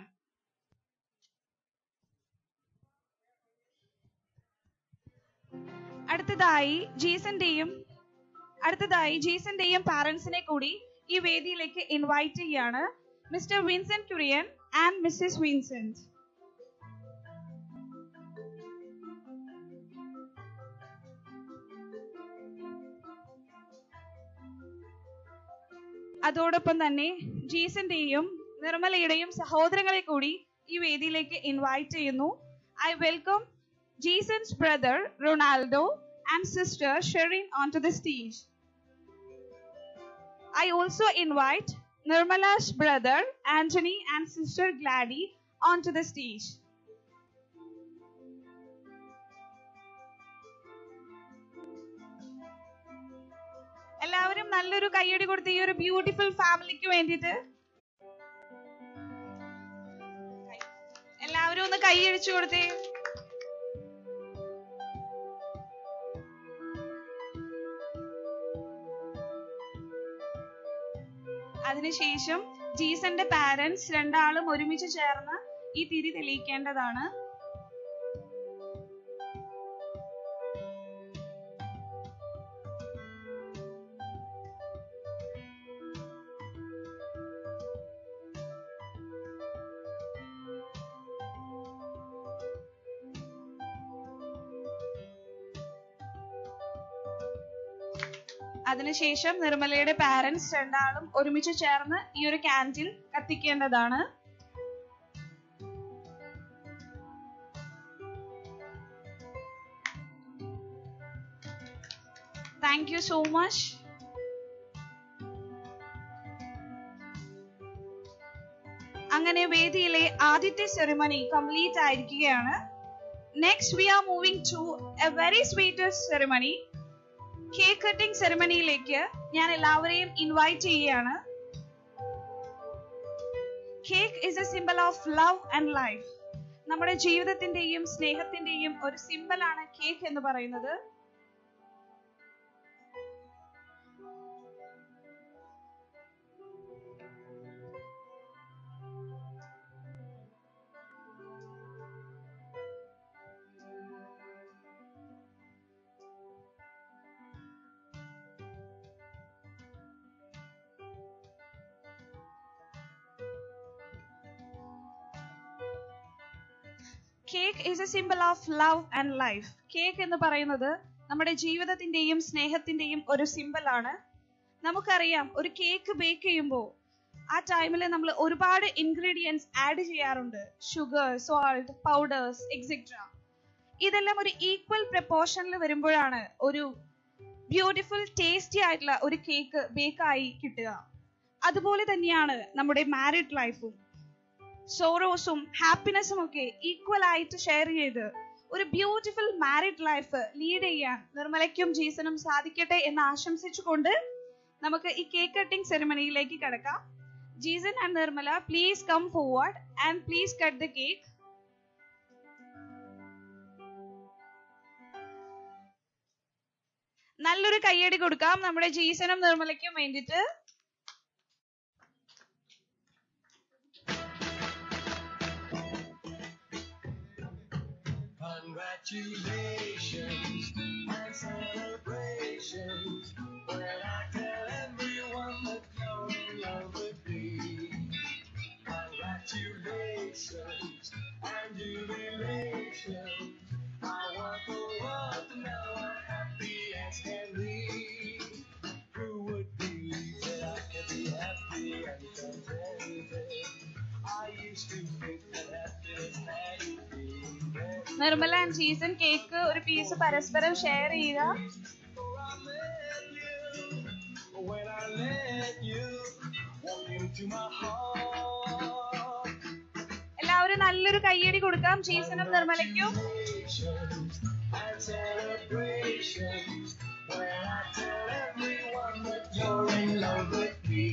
അടുത്തതായി ജീസന്റെയും അടുത്തതായി ജീസന്റെയും പാരന്റ്സിനെ കൂടി ഈ വേദിയിലേക്ക് ഇൻവൈറ്റ് ചെയ്യാണ് Mr Vincent Kurian and Mrs Vincent അതോടൊപ്പം തന്നെ ജീസന്റെയും നിർമ്മലയുടെയും സഹോദരങ്ങളെ കൂടി ഈ വേദിയിലേക്ക് ഇൻവൈറ്റ് ചെയ്യുന്നു I welcome Jeeson's brother Ronaldo and sister Sherin on to the stage I also invite Nirmala's brother Anthony and sister Gladdy onto the stage. എല്ലാവരും നല്ലൊരു കയ്യടി കൊടുത്ത് ഈ ഒരു ബ്യൂട്ടിഫുൾ ഫാമിലിക്ക് വേണ്ടിയിട്ട് എല്ലാവരും ഒന്ന് കൈയടിച്ചു കൊടുത്തേ അതിനുശേഷം ജീസന്റെ പാരന്റ്സ് രണ്ടാളും ഒരുമിച്ച് ചേർന്ന് ഈ തിരി തെളിയിക്കേണ്ടതാണ് അതിനുശേഷം നിർമ്മലയുടെ പാരന്റ്സ് രണ്ടാളും ഒരുമിച്ച് ചേർന്ന് ഈ ഒരു ക്യാൻഡിൽ കത്തിക്കേണ്ടതാണ് താങ്ക് യു സോ മച്ച് അങ്ങനെ വേദിയിലെ ആദ്യത്തെ സെറിമണി കംപ്ലീറ്റ് ആയിരിക്കുകയാണ് next we are moving to a very sweetest ceremony cake cutting സെറിമണിയിലേക്ക് ഞാൻ എല്ലാവരെയും ഇൻവൈറ്റ് ചെയ്യുകയാണ് cake is a symbol of love and life നമ്മുടെ ജീവിതത്തിന്റെയും സ്നേഹത്തിന്റെയും ഒരു സിമ്പലാണ് കേക്ക് എന്ന് പറയുന്നത് cake is a simple of love and life cake എന്ന് പറയുന്നത് നമ്മുടെ ജീവിതത്തിന്റെയും സ്നേഹത്തിന്റെയും ഒരു സിമ്പിൾ ആണ് നമുക്കറിയാം ഒരു കേക്ക് ബേക്ക് ചെയ്യുമ്പോൾ ആ ടൈമിൽ നമ്മൾ ഒരുപാട് ഇൻഗ്രീഡിയൻസ് ആഡ് ചെയ്യാറുണ്ട് ഷുഗർ സോൾട്ട് പൗഡേഴ്സ് എക്സെട്ര ഇതെല്ലാം ഒരു ഈക്വൽ പ്രപ്പോർഷനിൽ വരുമ്പോഴാണ് ഒരു ബ്യൂട്ടിഫുൾ ടേസ്റ്റി ആയിട്ടുള്ള ഒരു കേക്ക് ബേക്ക് ആയി കിട്ടുക അതുപോലെ തന്നെയാണ് നമ്മുടെ മാരിഡ് ലൈഫും സോറോസും ഹാപ്പിനെസ്സും ഒക്കെ ഈക്വൽ ആയിട്ട് ഷെയർ ചെയ്ത് ഒരു ബ്യൂട്ടിഫുൾ മാരിഡ് ലൈഫ് ലീഡ് ചെയ്യാൻ നിർമ്മലയ്ക്കും ജീസനും സാധിക്കട്ടെ എന്ന് ആശംസിച്ചുകൊണ്ട് നമുക്ക് ഈ കേക്ക് കട്ടിംഗ് സെറിമണിയിലേക്ക് കടക്കാം Jeeson and Nirmala please come forward and please cut the cake നല്ലൊരു കയ്യടി കൊടുക്കാം നമ്മുടെ ജീസനും നിർമ്മലയ്ക്കും വേണ്ടിയിട്ട് Congratulations and celebrations when I tell everyone that you're in love with me. Congratulations and jubilations. I want the world to know I'm happy as can be. Who would believe that I can be happy and contented? I used to think that happiness had to be there. Nirmala and Jeeson cake ഒരു പീസ് പരസ്പരം ഷെയർ ചെയ്യുക When I let you walk into my heart, എല്ലാവരും നല്ലൊരു കയ്യടി കൊടുക്കാം ജീസനും നിർമ്മലയ്ക്കും celebrations and celebrations. When I tell everyone that you're in love with me,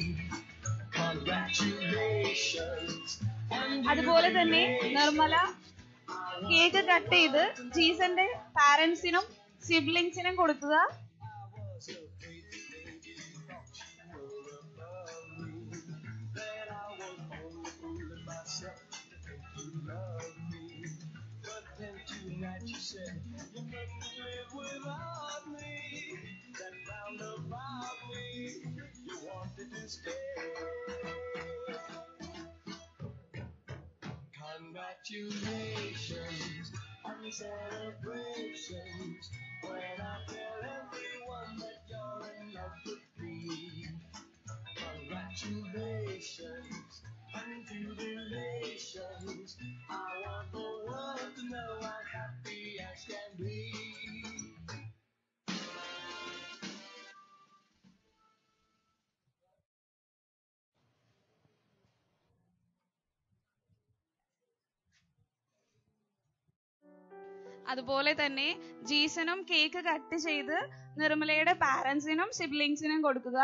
congratulations. And അതുപോലെ തന്നെ നിർമ്മല കേക്ക് കട്ട് ചെയ്ത് ജീസന്റെ പാരന്റ്സിനും സിബ്ലിങ്സിനും കൊടുക്കുക that I was only fooling myself to think you loved me. But then tonight you said you couldn't live without me. That round about me, you wanted to stay. Congratulations and celebrations when I tell everyone that you're in love with me. Congratulations and jubilations. I want the world to know I'm happy as can be. അതുപോലെ തന്നെ ജീസനും കേക്ക് കട്ട് ചെയ്ത് നിർമ്മലയുടെ പാരന്റ്സിനും സിബ്ലിങ്സിനും കൊടുക്കുക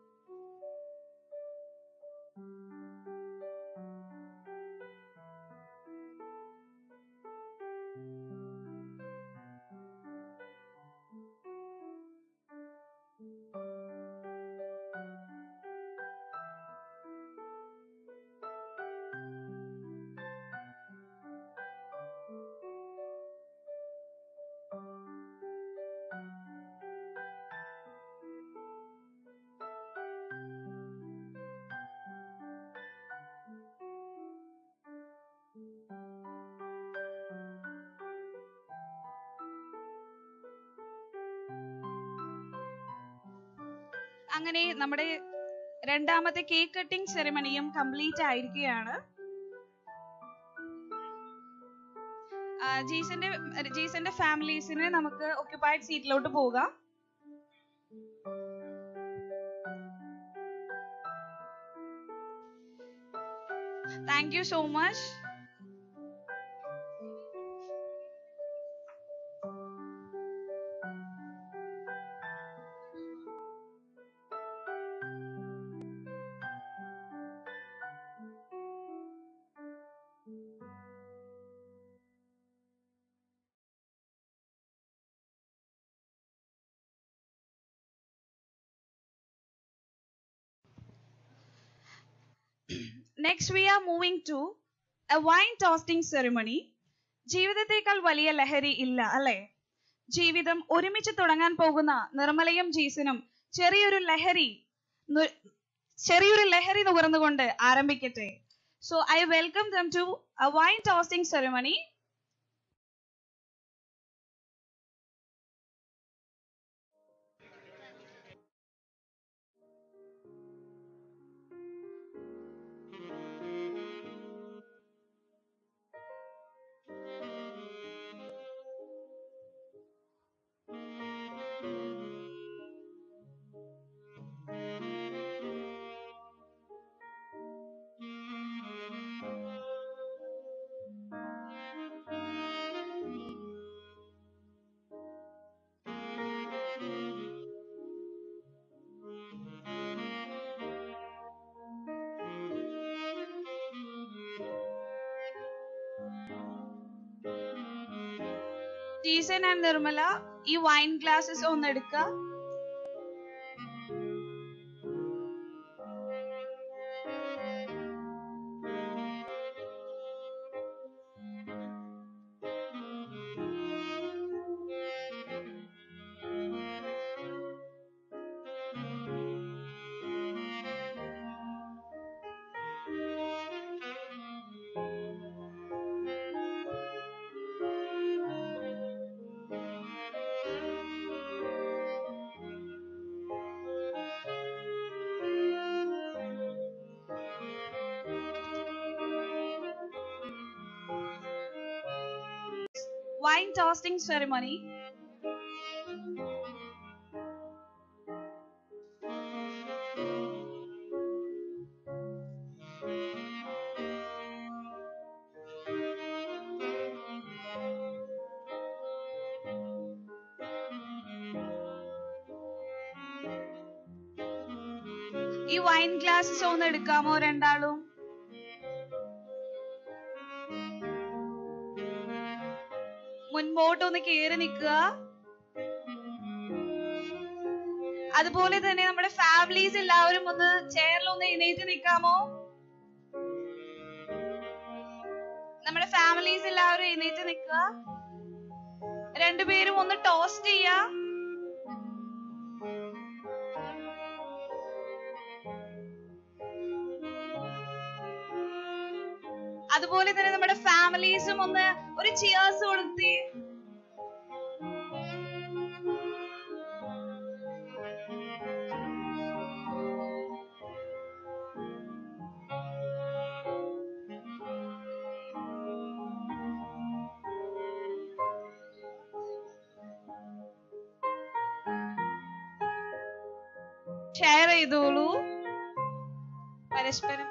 അങ്ങനെ നമ്മുടെ രണ്ടാമത്തെ കേക്ക് കട്ടിംഗ് സെറിമണിയും കംപ്ലീറ്റ് ആയിരിക്കുകയാണ് ആ, ജീസന്റെ ജീസന്റെ ഫാമിലീസിന് നമുക്ക് ഒക്യുപ്പൈഡ് സീറ്റിലോട്ട് പോകാം thank you so much next we are moving to a wine toasting ceremony ജീവിതത്തേക്കാൾ വലിയ ലഹരി ഇല്ല അല്ലെ ജീവിതം ഒരുമിച്ച് തുടങ്ങാൻ പോകുന്ന നിർമ്മലയും ജീസനും ചെറിയൊരു ലഹരി നു- ചെറിയൊരു ലഹരി നുകർന്നുകൊണ്ട് ആരംഭിക്കട്ടെ so I welcome them to a wine toasting ceremony Jeeson and Nirmala ഈ വൈൻ ഗ്ലാസസ് ഒന്ന് എടുക്കുക wine toasting ceremony. ഈ വൈൻ ഗ്ലാസ്സസ് ഒന്ന് എടുക്കാമോ രണ്ടാളും മുൻപോട്ട് ഒന്ന് കേറി നിൽക്കുക അതുപോലെ തന്നെ നമ്മുടെ ഫാമിലീസ് എല്ലാവരും ഒന്ന് ചെയറിൽ ഒന്ന് എണീറ്റ് നിൽക്കാമോ നമ്മുടെ ഫാമിലീസ് എല്ലാവരും എണീറ്റ് നിൽക്കുക രണ്ടുപേരും ഒന്ന് ടോസ്റ്റ് ചെയ്യാ അതുപോലെ തന്നെ നമ്മുടെ ഫാമിലീസും ഒന്ന് ഒരു ചിയേഴ്സ് കൊടുത്തേ ഷെയർ ചെയ്തോളൂ പരസ്പരം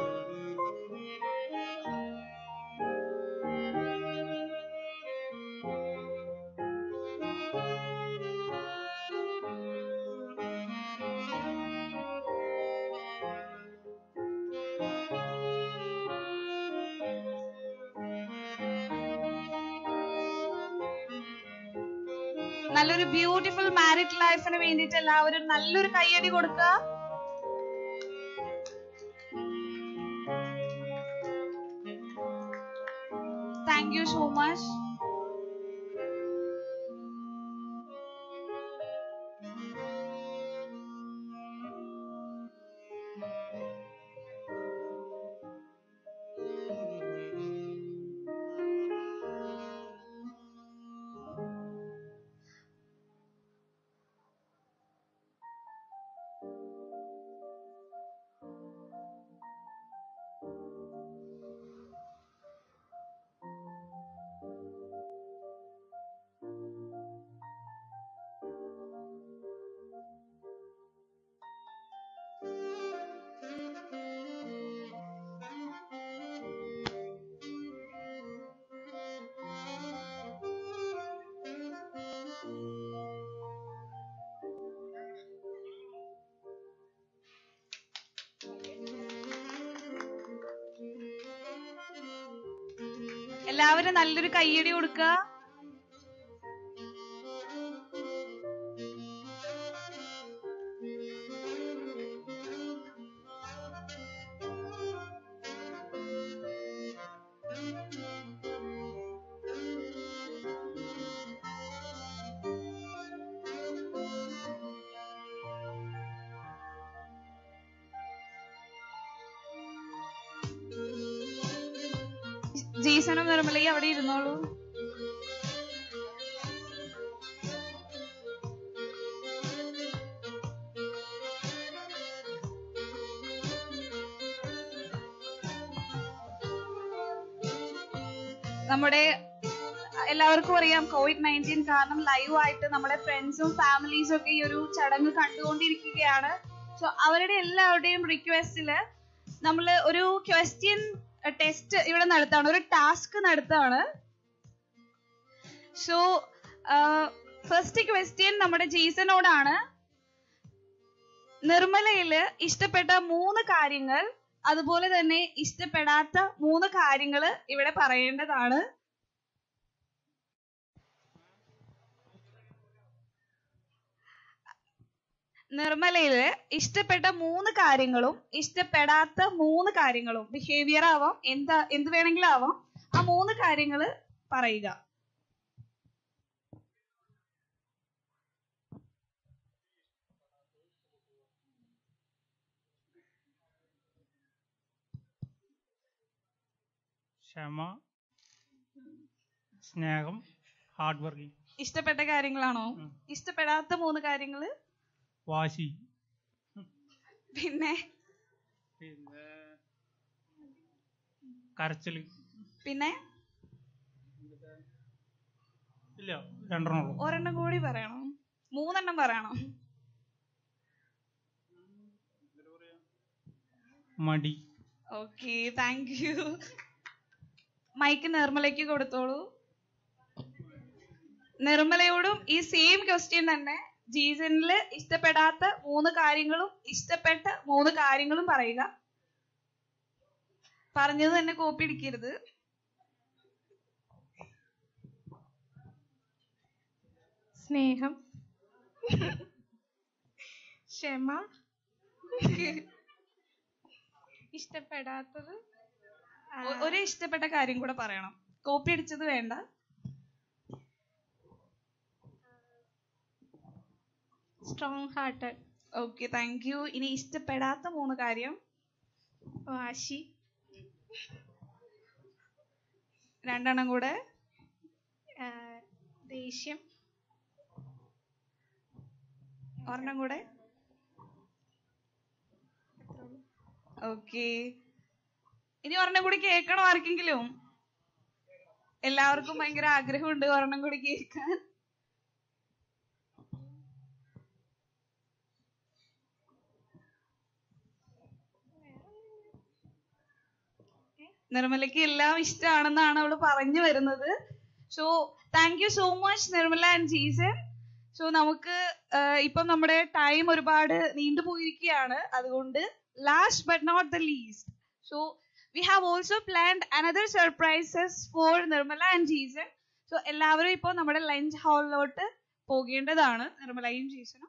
നല്ലൊരു ബ്യൂട്ടിഫുൾ മാരിഡ് ലൈഫിന് വേണ്ടിയിട്ട് എല്ലാവരും നല്ലൊരു കയ്യടി കൊടുക്കുക താങ്ക് യു സോ മച്ച് എല്ലാവരും നല്ലൊരു കയ്യടി കൊടുക്കുക ജീസനും നിർമ്മലയും അവിടെ ഇരുന്നോളൂ നമ്മുടെ എല്ലാവർക്കും അറിയാം കോവിഡ് നയൻറ്റീൻ കാരണം ലൈവ് ആയിട്ട് നമ്മുടെ ഫ്രണ്ട്സും ഫാമിലീസും ഒക്കെ ഈ ഒരു ചടങ്ങ് കണ്ടുകൊണ്ടിരിക്കുകയാണ് സോ അവരുടെ എല്ലാവരുടെയും റിക്വസ്റ്റില് നമ്മൾ ഒരു ക്വസ്റ്റ്യൻ ടെസ്റ്റ് ഇവിടെ നടത്താണ് ഒരു ടാസ്ക് നടത്താണ് സോ ഫസ്റ്റ് ക്വസ്റ്റ്യൻ നമ്മുടെ ജീസനോടാണ് നിർമ്മലയില് ഇഷ്ടപ്പെട്ട മൂന്ന് കാര്യങ്ങൾ അതുപോലെ തന്നെ ഇഷ്ടപ്പെടാത്ത മൂന്ന് കാര്യങ്ങൾ ഇവിടെ പറയേണ്ടതാണ് നിർമ്മലയില് ഇഷ്ടപ്പെട്ട മൂന്ന് കാര്യങ്ങളും ഇഷ്ടപ്പെടാത്ത മൂന്ന് കാര്യങ്ങളും ബിഹേവിയർ ആവാം എന്താ എന്ത് വേണമെങ്കിലും ആവാം ആ മൂന്ന് കാര്യങ്ങൾ പറയുക ക്ഷമ സ്നേഹം ഹാർഡ് വർക്കിംഗ് ഇഷ്ടപ്പെട്ട കാര്യങ്ങളാണോ ഇഷ്ടപ്പെടാത്ത മൂന്ന് കാര്യങ്ങൾ വാശി പിന്നെ പിന്നെ കരച്ചില് പിന്നെ ഇല്ല രണ്ടെണ്ണം ഉള്ളു ഒരെണ്ണം കൂടി പറയണം മൂന്നെണ്ണം പറയണം മടി ഓക്കെ താങ്ക് യു മൈക്ക് നിർമ്മലയ്ക്ക് കൊടുത്തോളൂ നിർമ്മലയോടും ഈ സെയിം ക്വസ്റ്റ്യൻ തന്നെ ജീസണില് ഇഷ്ടപ്പെടാത്ത മൂന്ന് കാര്യങ്ങളും ഇഷ്ടപ്പെട്ട മൂന്ന് കാര്യങ്ങളും പറയുക പറഞ്ഞത് തന്നെ കോപ്പി അടിക്കരുത് സ്നേഹം ക്ഷമ ഇഷ്ടപ്പെടാത്തത് ആ, ഒ- ഒരു ഇഷ്ടപ്പെട്ട കാര്യം കൂടെ പറയണം കോപ്പി അടിച്ചത് വേണ്ട strong hearted okay thank you ഇനി ഇഷ്ടപ്പെടാത്ത മൂന്ന് കാര്യം വാശി രണ്ടെണ്ണം കൂടെ ആ, ദേഷ്യം ഒരെണ്ണം കൂടെ ഓക്കെ ഇനി ഒരെണ്ണം കൂടി കേൾക്കണോ ആർക്കെങ്കിലും എല്ലാവർക്കും ഭയങ്കര ആഗ്രഹമുണ്ട് ഒരെണ്ണം കൂടി കേൾക്കാൻ നിർമ്മലയ്ക്ക് എല്ലാം ഇഷ്ടമാണെന്നാണ് അവള് പറഞ്ഞു വരുന്നത് so thank you so much Nirmala and Jason so നമുക്ക് ആഹ് ഇപ്പം നമ്മുടെ ടൈം ഒരുപാട് നീണ്ടുപോയിരിക്കുകയാണ് അതുകൊണ്ട് last but not the least so we have also planned another surprises for Nirmala and Jason so എല്ലാവരും ഇപ്പോൾ നമ്മുടെ ലഞ്ച് ഹാളിലോട്ട് പോകേണ്ടതാണ് നിർമ്മലയും ജീസനും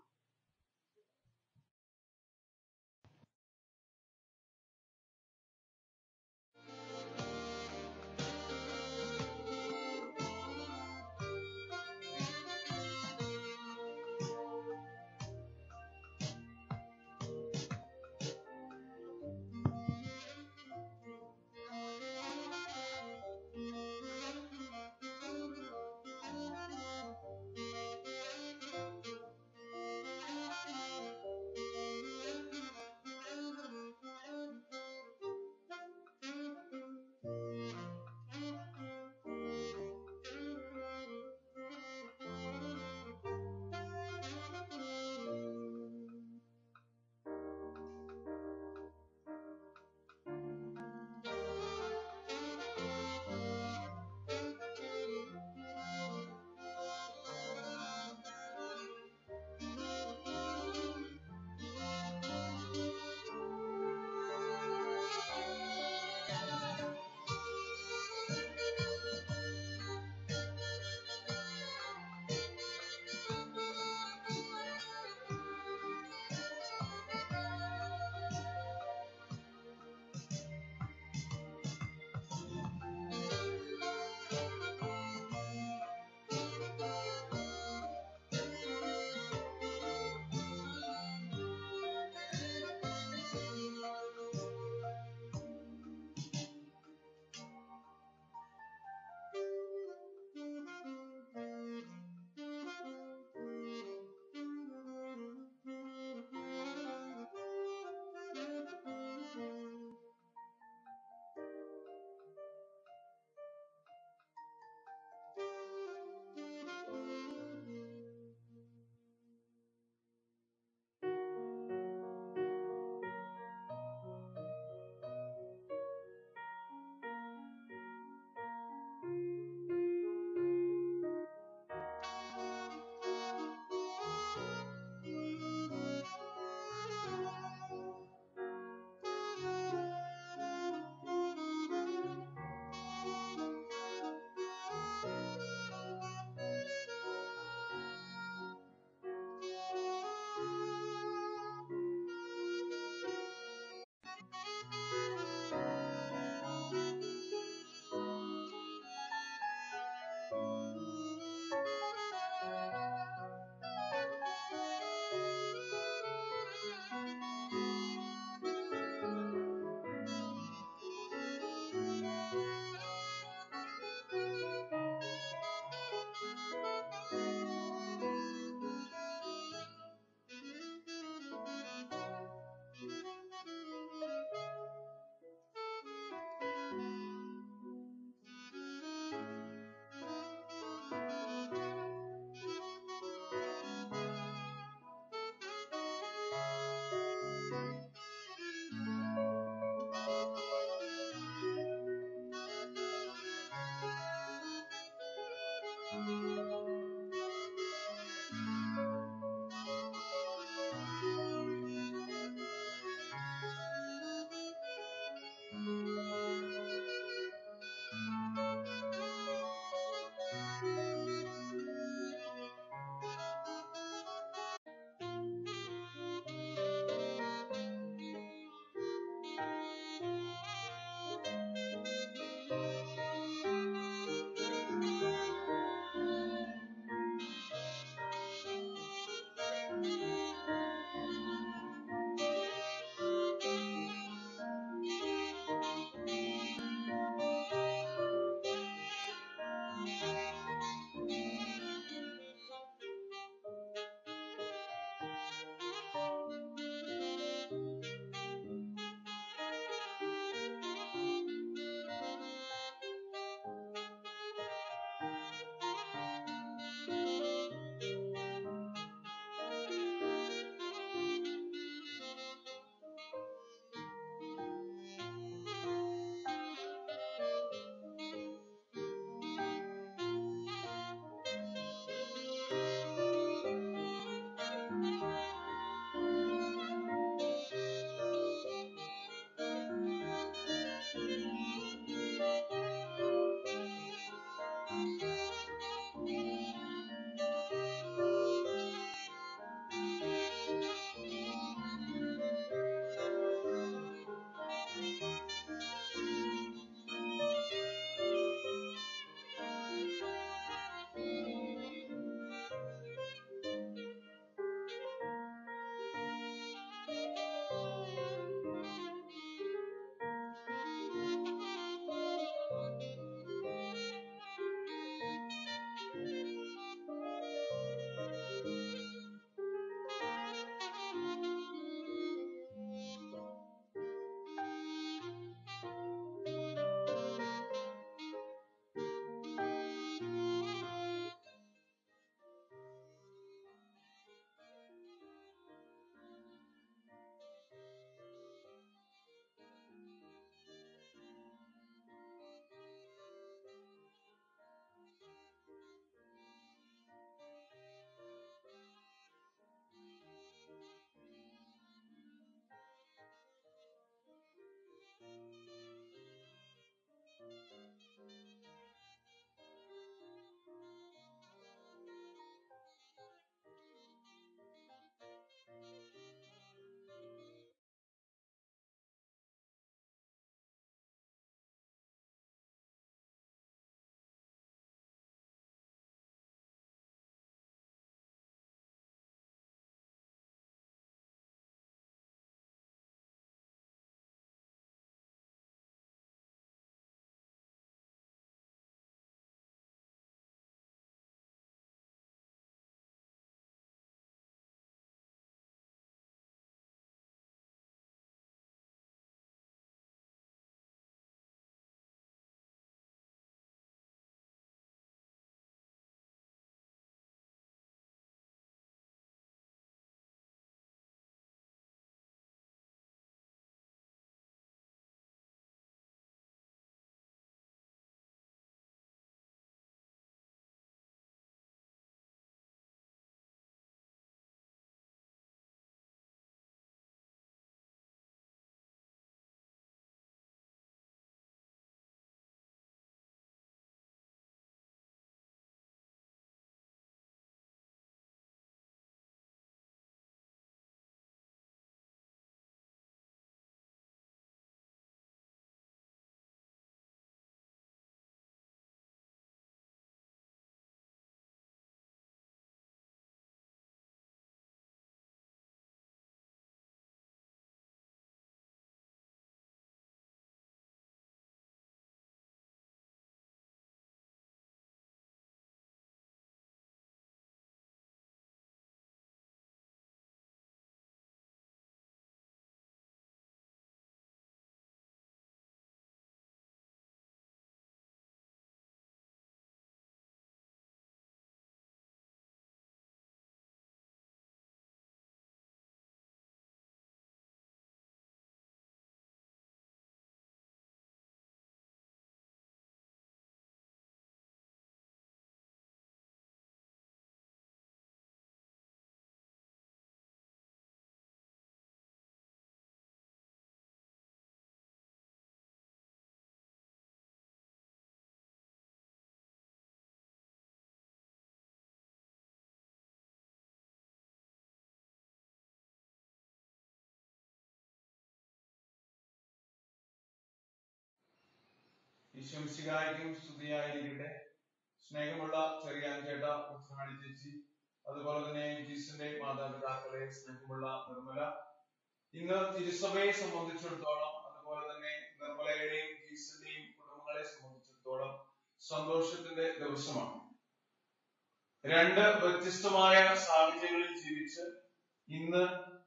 ഈശ്വംശികായ്ക്കും സ്തുതിയായിരിക്കട്ടെ സ്നേഹമുള്ള ചെറിയാൻ ചേട്ട ഉത്രാണി ചേച്ചി അതുപോലെ തന്നെ ജീസന്റെ മാതാപിതാക്കളെ സ്നേഹമുള്ള നിർമ്മല ഇന്ന് തിരുസഭയെ സംബന്ധിച്ചിടത്തോളം അതുപോലെ തന്നെ നിർമ്മലയുടെയും ജീസന്റെയും കുടുംബങ്ങളെ സംബന്ധിച്ചിടത്തോളം സന്തോഷത്തിന്റെ ദിവസമാണ് രണ്ട് വ്യത്യസ്തമായ സാഹചര്യങ്ങളിൽ ജീവിച്ച് ഇന്ന്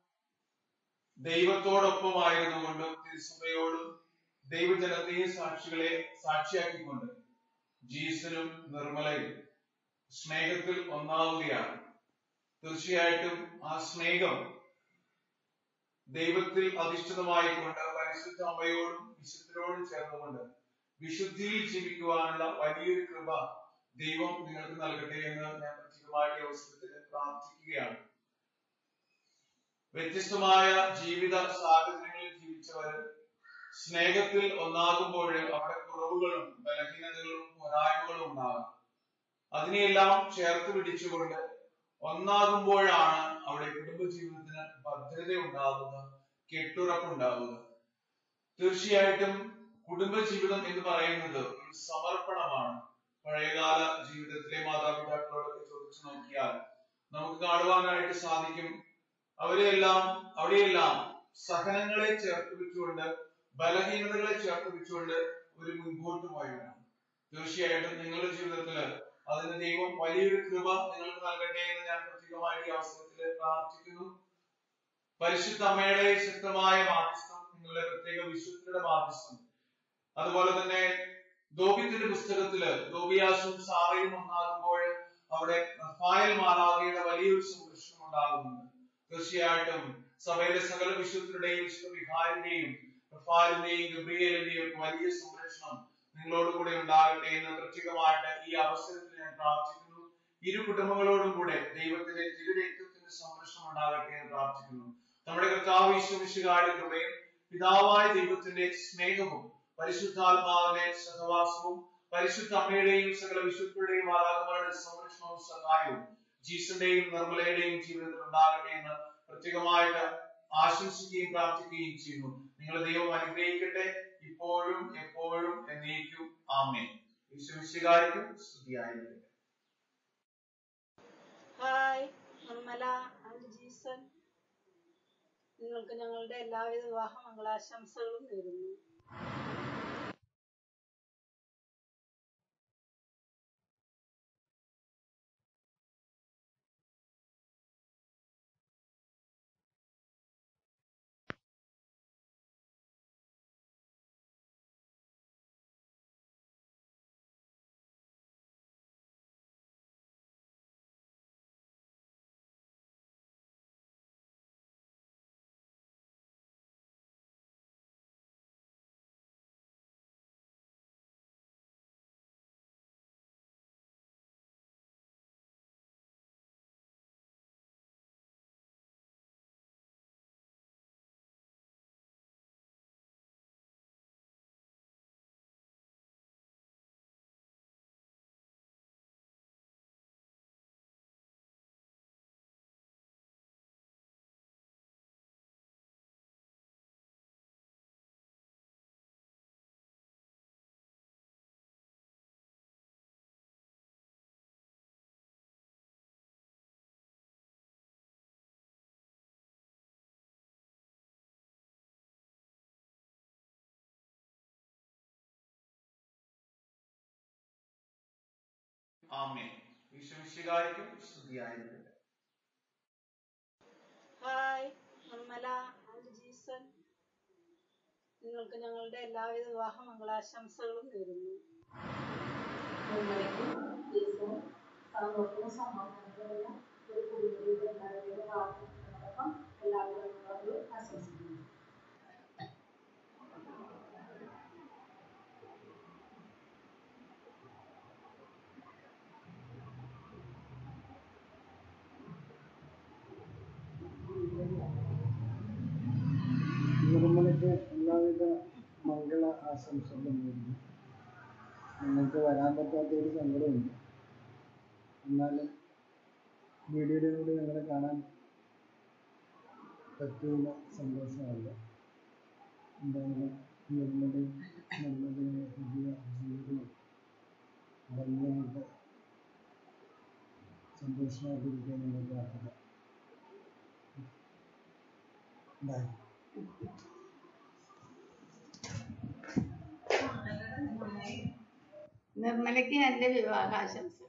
ദൈവത്തോടൊപ്പമായിരുന്നുകൊണ്ടും തിരുസഭയോടും ദൈവജനത്തെയും സാക്ഷികളെ സാക്ഷിയാക്കിക്കൊണ്ട് ജീസനും നിർമ്മലയും സ്നേഹത്തിൽ ഒന്നാവുകയാണ് തീർച്ചയായിട്ടും ആ സ്നേഹം ദൈവത്തിൽ അധിഷ്ഠിതമായിക്കൊണ്ട് പരിശുദ്ധ അമ്മയോടും വിശുദ്ധരോടും ചേർന്നുകൊണ്ട് വിശുദ്ധിയിൽ ജീവിക്കുവാനുള്ള വലിയൊരു കൃപ ദൈവം നിങ്ങൾക്ക് നൽകട്ടെ എന്ന് ഞാൻ പ്രത്യേകമായ ഈ അവസരത്തിൽ പ്രാർത്ഥിക്കുകയാണ് വ്യത്യസ്തമായ ജീവിത സാഹചര്യങ്ങളിൽ ജീവിച്ചവർ സ്നേഹത്തിൽ ഒന്നാകുമ്പോൾ അവിടെ കുറവുകളും ബലഹീനതകളും പോരായ്മകളും ഉണ്ടാകാം അതിനെയെല്ലാം ചേർത്ത് പിടിച്ചുകൊണ്ട് ഒന്നാകുമ്പോഴാണ് അവിടെ കുടുംബജീവിതത്തിന് ഭദ്രത ഉണ്ടാകുക കെട്ടുറപ്പുണ്ടാകുക തീർച്ചയായിട്ടും കുടുംബജീവിതം എന്ന് പറയുന്നത് ഒരു സമർപ്പണമാണ് പഴയകാല ജീവിതത്തിലെ മാതാപിതാക്കളോടൊക്കെ ചോദിച്ചു നോക്കിയാൽ നമുക്ക് കാണുവാനായിട്ട് സാധിക്കും അവരെല്ലാം അവിടെയെല്ലാം സഹനങ്ങളെ ചേർത്ത് വെച്ചുകൊണ്ട് ബലഹീനതകളെ ചേർത്ത് വെച്ചുകൊണ്ട് ഒരു മുൻപോട്ട് പോയവരാണ് തീർച്ചയായിട്ടും നിങ്ങളുടെ ജീവിതത്തിൽ അതിന് ദൈവം വലിയൊരു കൃപ നിങ്ങൾക്ക് നൽകട്ടെ എന്ന് ഞാൻ പ്രത്യേകമായിട്ട് ഈ അവസരത്തിൽ പ്രാർത്ഥിക്കുന്നു പരിശുദ്ധ അമ്മയുടെ ശക്തമായ മാധ്യസ്ഥം നിങ്ങളുടെ പ്രത്യേക വിശുദ്ധരുടെ മാധ്യസ്ഥം അതുപോലെ തന്നെ ദോബിത്തിന്റെ പുസ്തകത്തില് ദോബിയാസും സാറയും ഒന്നാകുമ്പോൾ അവിടെ റഫായൽ മാലാവയുടെ വലിയൊരു സംരക്ഷണം ഉണ്ടാകുന്നുണ്ട് തീർച്ചയായിട്ടും സഭയിലെ സകല വിശുദ്ധരുടെയും വിശുദ്ധ വിഹാരിന്റെയും റഫാലിന്റെയും ഗബ്രിയേലിന്റെയും ഒക്കെ വലിയ സംരക്ഷണം നിങ്ങളോട് കൂടെ ഉണ്ടാകട്ടെ എന്ന് പ്രത്യേകമായിട്ട് ഈ അവസരത്തിൽ ഞാൻ പ്രാർത്ഥിക്കുന്നു ഇരു കുടുംബങ്ങളോടും കൂടെ ദൈവത്തിന്റെ തിരുരക്തത്തിന്റെ സംരക്ഷണം ഉണ്ടാകട്ടെ എന്ന് പ്രാർത്ഥിക്കുന്നു നമ്മുടെ കർത്താവ് ഈശ്വമിശുകാരുടെ കൃപയും പിതാവായ ദൈവത്തിന്റെ സ്നേഹവും പരിശുദ്ധാത്മാവിന്റെ സഹവാസവും പരിശുദ്ധ അമ്മയുടെയും സകല വിശുദ്ധരുടെയും മാതാക്കന്മാരുടെ സംരക്ഷണവും സഹായവും ജീസന്റെയും നിർമ്മലയുടെയും ജീവിതത്തിൽ ഉണ്ടാകട്ടെ എന്ന് പ്രത്യേകമായിട്ട് ആശംസിക്കുകയും പ്രാർത്ഥിക്കുകയും ചെയ്യുന്നു നിങ്ങൾ ദൈവം അനുഗ്രഹിക്കട്ടെ ഇപ്പോഴും എപ്പോഴും എന്നേക്കും ആമേ വിശ്വസികാരിക്കും സ്തുതിയായിരിക്കട്ടെ ഹായ് നിർമ്മല ആൻഡ് ജീസൺ നിങ്ങൾക്ക് ഞങ്ങളുടെ എല്ലാവിധ വിവാഹ മംഗളാശംസകളും നേരുന്നു ആമേ വിശ്വസികാരിക്കും സ്തുതിയായിരിക്കട്ടെ ഹായ് നിർമ്മല ആൻഡ് ജീസൺ നിങ്ങൾക്ക് ഞങ്ങളുടെ എല്ലാവിധ വിവാഹ മംഗളാശംസകളും നേരുന്നു നിർമ്മലയ്ക്കും ജീസനും സന്തോഷവും സമാധാനത്തിലുള്ള ഒരു കുടുംബജീവിതം ഉണ്ടാകുന്ന പ്രാർത്ഥിക്കുന്നതോടൊപ്പം എല്ലാവിധ വിവാഹങ്ങളും ആശംസിക്കുന്നു നിർമ്മലയ്ക്ക് എല്ലാവിധ മംഗള ആശംസകളും നേരുന്നു നിങ്ങൾക്ക് വരാൻ പറ്റാത്ത ഒരു സങ്കടമുണ്ട് എന്നാലും വീഡിയോയിലൂടെ ഞങ്ങളെ കാണാൻ പറ്റിയതിൽ സന്തോഷമല്ല എന്തായാലും നിർമ്മലയും നിർമ്മലയും പുതിയ ജീവിതവും ഭംഗിയായിട്ട് സന്തോഷമായിട്ടിരിക്കാൻ നമ്മൾ പ്രാർത്ഥിക്കാം ബൈ നിർമ്മലയ്ക്ക് എൻ്റെ വിവാഹാശംസകൾ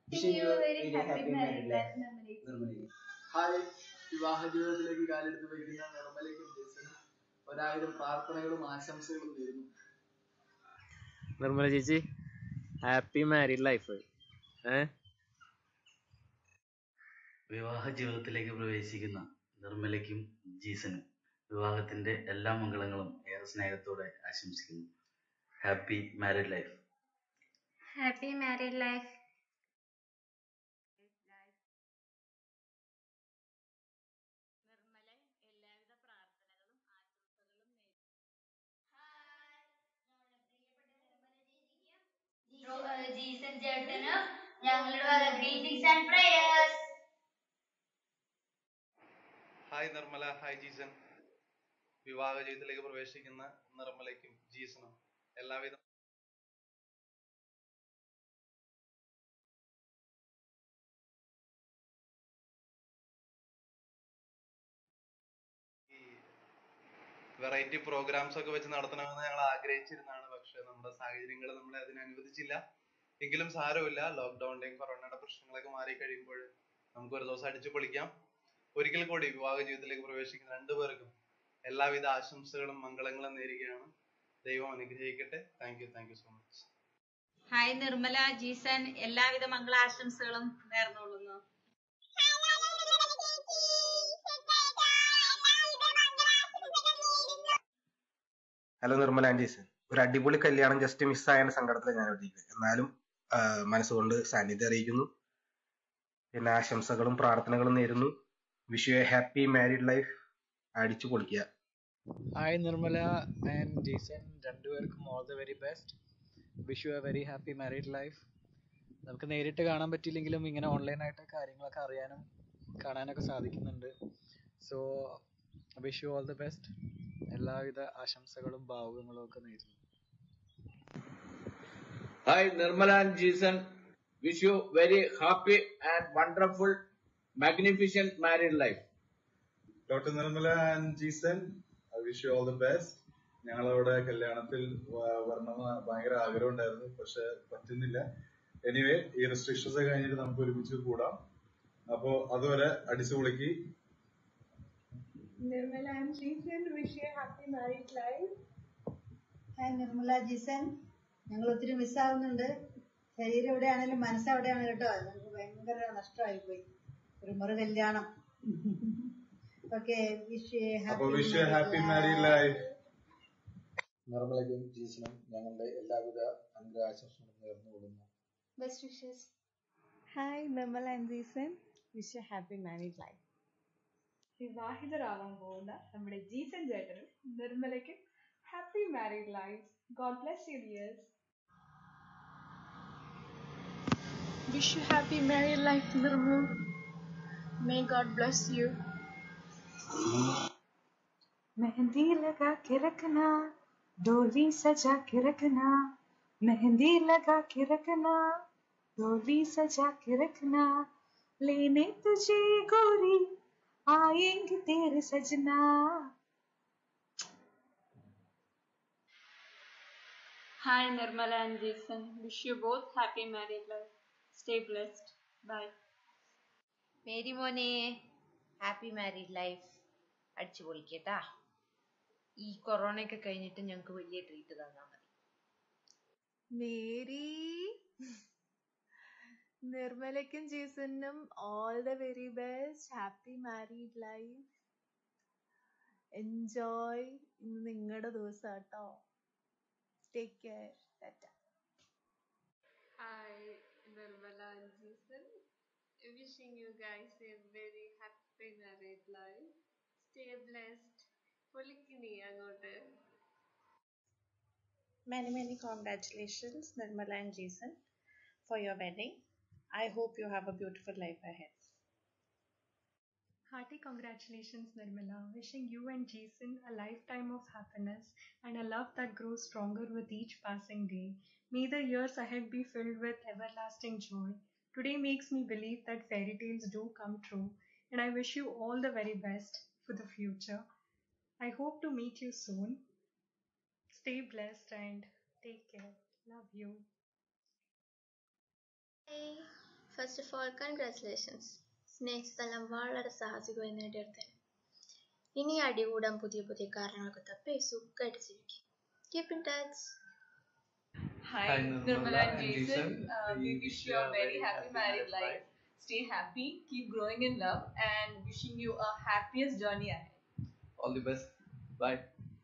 ഹായ് വിവാഹ ജീവിതത്തിലേക്ക് കാലെടുത്ത് വയ്ക്കുന്ന നിർമ്മലയ്ക്കും ജേസനും ഒരായിരം പ്രാർത്ഥനകളും ആശംസകളും നേരുന്നു നിർമ്മല ചേച്ചി ഹാപ്പി മാരീഡ് ലൈഫ് ഏ വിവാഹ ജീവിതത്തിലേക്ക് പ്രവേശിക്കുന്ന നിർമ്മലയ്ക്കും ജീസനും വിവാഹത്തിന്റെ എല്ലാ മംഗളങ്ങളും ഏറെ സ്നേഹത്തോടെ ആശംസിക്കുന്നു happy married life happy married life Jason ചേട്ടന് ഞങ്ങളുടെ വക greetings and prayers hi Nirmala hi Jason വിവാഹ ജീവിതത്തിലേക്ക് പ്രവേശിക്കുന്ന നിർമ്മലയ്ക്കും ജീസനും എല്ലാവിധ വെറൈറ്റി പ്രോഗ്രാംസ് ഒക്കെ വെച്ച് നടത്തണമെന്ന് ഞങ്ങൾ ആഗ്രഹിച്ചിരുന്നതാണ് പക്ഷെ നമ്മുടെ സാഹചര്യങ്ങൾ നമ്മളെ അതിന് അനുവദിച്ചില്ല എങ്കിലും സാരമില്ല ലോക്ക്ഡൌണിന്റെയും കൊറോണയുടെ പ്രശ്നങ്ങളൊക്കെ മാറി കഴിയുമ്പോൾ നമുക്ക് ഒരു ദിവസം അടിച്ചു പൊളിക്കാം ഒരിക്കൽ കൂടി വിവാഹ ജീവിതത്തിലേക്ക് പ്രവേശിക്കുന്ന രണ്ടുപേർക്കും എല്ലാവിധ ആശംസകളും മംഗളങ്ങളും നേരുകയാണ് ദൈവം അനുഗ്രഹിക്കട്ടെ thank you thank you so much hi Nirmala Jason എല്ലാവിധ മംഗളാശംസകളും നേർന്നുകൊള്ളുന്നു ഹലോ നിർമ്മല ആൻറ്റീസ് ഒരു അടിപൊളി കല്യാണം ജസ്റ്റ് മിസ്സായതിന്റെ സങ്കടത്തിൽ ഞാൻ ഇവിടെ ഇരിക്കുന്നത് എന്നാലും ആ, മനസ്സുകൊണ്ട് സാന്നിധ്യം അറിയിക്കുന്നു പിന്നെ ആശംസകളും പ്രാർത്ഥനകളും നേരുന്നു wish you a happy married life അടിച്ചു പൊളിക്കുക ഹായ് നിർമ്മല ആൻഡ് ജീസൻ രണ്ടുപേർക്കും all the very best wish you a very happy married life നമുക്ക് നേരിട്ട് കാണാൻ പറ്റിയില്ലെങ്കിലും ഇങ്ങനെ ഓൺലൈനായിട്ട് കാര്യങ്ങളൊക്കെ അറിയാനും കാണാനൊക്കെ സാധിക്കുന്നുണ്ട് so wish you all the best എല്ലാവിധ ആശംസകളും ഭാവുകങ്ങളും ഒക്കെ നേരുന്നു Hi, Nirmala and Jason. Wish you very happy and wonderful, magnificent married life. Doctor Nirmala and Jason I wish you all the best ഞങ്ങളവിടെ കല്യാണത്തിൽ വ- വരണമെന്ന് ഭയങ്കര ആഗ്രഹം ഉണ്ടായിരുന്നു പക്ഷെ പറ്റുന്നില്ല എനിവേ ഈ റെസ്ട്രിക്ഷൻസ് ഒക്കെ കഴിഞ്ഞിട്ട് നമുക്ക് ഒരുമിച്ച് കൂടാം അപ്പോ അതുവരെ അടിച്ചു പൊളിക്ക് Nirmala and Jason wish you a happy married life. Hi Nirmala Jason ഞങ്ങൾ ഒത്തിരി മിസ്സാവുന്നുണ്ട് ശരീരം എവിടെയാണെങ്കിലും മനസ്സ് എവിടെയാണ് കേട്ടോ ഞങ്ങൾക്ക് ഭയങ്കര നഷ്ടമായിപ്പോയി ഒരു മുറ കല്യാണം ഓക്കെ വിഷ് അപ്പൊ wish you happy married life നിർമ്മലയ്ക്കും ജീസനും ഞങ്ങളുടെ എല്ലാവിധ അനുഗ്രഹാശംസകളും നേർന്നുകൊള്ളുന്നു Best wishes. Hi, Nirmala and Jason. Wish you a happy married life. വിവാഹിതരാകാൻ പോകുന്ന നമ്മുടെ ജീസൻ ചേട്ടനും നിർമ്മലയ്ക്കും happy married life God bless you dears Wish you happy married life, Nirmal. May God bless you. Mehndi लगा के रखना डोली सजा के रखना मेहंदी लगा के रखना डोली सजा के रखना लेने तुझे गोरी आएंगे तेरे सजना Hi, Nirmala and Jason. Wish you both happy married life. Stay blessed. Bye. Mary മോനെ ഹാപ്പി മാരീഡ് ലൈഫ് അടിച്ചു പൊളിക്കട്ടാ ഈ കൊറോണയൊക്കെ കഴിഞ്ഞിട്ട് ഞങ്ങൾക്ക് വലിയ ട്രീറ്റ് തന്നാ മതി മേരി നിർമ്മലയ്ക്കും ജീസനും all the very best happy married life enjoy ഇന്ന് നിങ്ങളുടെ ദിവസം കേട്ടോ take care tata Hi, Nirmala and Jason. Wishing you guys a very happy married life. Stay blessed. പൊളിക്കിനി അങ്ങോട്ട് Many, many congratulations, Nirmala and Jason, for your wedding. I hope you have a beautiful life ahead. Hearty congratulations, Nirmala. Wishing you and Jason a lifetime of happiness and a love that grows stronger with each passing day. May the years ahead be filled with everlasting joy. Today makes me believe that fairy tales do come true, and I wish you all the very best for the future. I hope to meet you soon. Stay blessed and take care. Love you. Hey, first of all, congratulations. സ്നേഹസ്ഥലം വളരെ സാഹസികമായി നേടിയെടുത്തത് ഇനി അടികൂടാൻ പുതിയ പുതിയ കാരണങ്ങളൊക്കെ തപ്പി സുഖമായിട്ട് ജീവിക്കും keep in touch Hi, Hi, Nirmala Nirmala and and Jason. Jason. Uh, we wish you a very happy married life. Stay happy, keep growing in love, and wishing you a happiest journey ahead. All the best. Bye.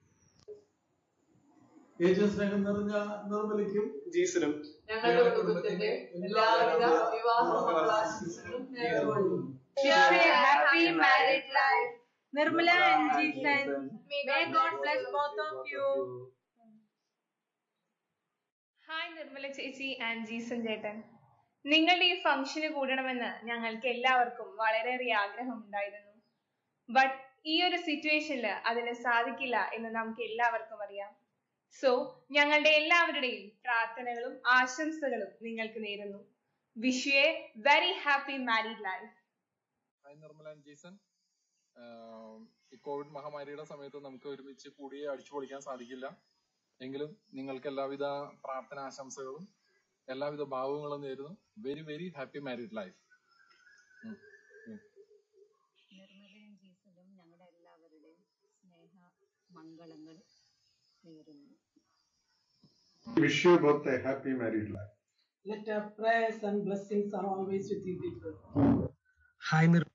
ഏറ്റവും സ്നേഹം നിറഞ്ഞ നിർമ്മലയ്ക്കും ജീസനും ഞങ്ങളുടെ കുടുംബത്തിന്റെ എല്ലാവിധ വിവാഹ മംഗളാശംസകളും നേർന്നുകൊള്ളുന്നു. Wish you a happy married life. Nirmala and Jason. May God bless both of you. Hi Nirmala ചേച്ചി ആൻഡ് ജീസൻ ചേട്ടൻ നിങ്ങളുടെ ഈ ഫംഗ്ഷന് കൂടണമെന്ന് ഞങ്ങൾക്ക് എല്ലാവർക്കും വളരെയേറെ ആഗ്രഹമുണ്ടായിരുന്നു ബട്ട് ഈ ഒരു സിറ്റുവേഷനിൽ അതിന് സാധിക്കില്ല എന്ന് നമുക്ക് എല്ലാവർക്കും അറിയാം സോ ഞങ്ങളുടെ എല്ലാവരുടെയും പ്രാർത്ഥനകളും ആശംസകളും നിങ്ങൾക്ക് നേരുന്നു wish you a very happy married life hi Nirmala and Jason ആഹ് ഈ കോവിഡ് മഹാമാരിയുടെ സമയത്ത് നമുക്ക് ഒരുമിച്ച് കൂടി അടിച്ചു പൊളിക്കാൻ സാധിക്കില്ല എങ്കിലും നിങ്ങൾക്ക് എല്ലാവിധ പ്രാർത്ഥന ആശംസകളും എല്ലാവിധ ഭാവങ്ങളും നേരുന്നു very very happy married life നിർമ്മലയും ജീസനും ഞങ്ങളുടെ എല്ലാവരുടെയും സ്നേഹ മംഗളങ്ങൾ നേരുന്നു Wish you both a happy married life. Let our prayers and blessings are always with you people. Hi നിർ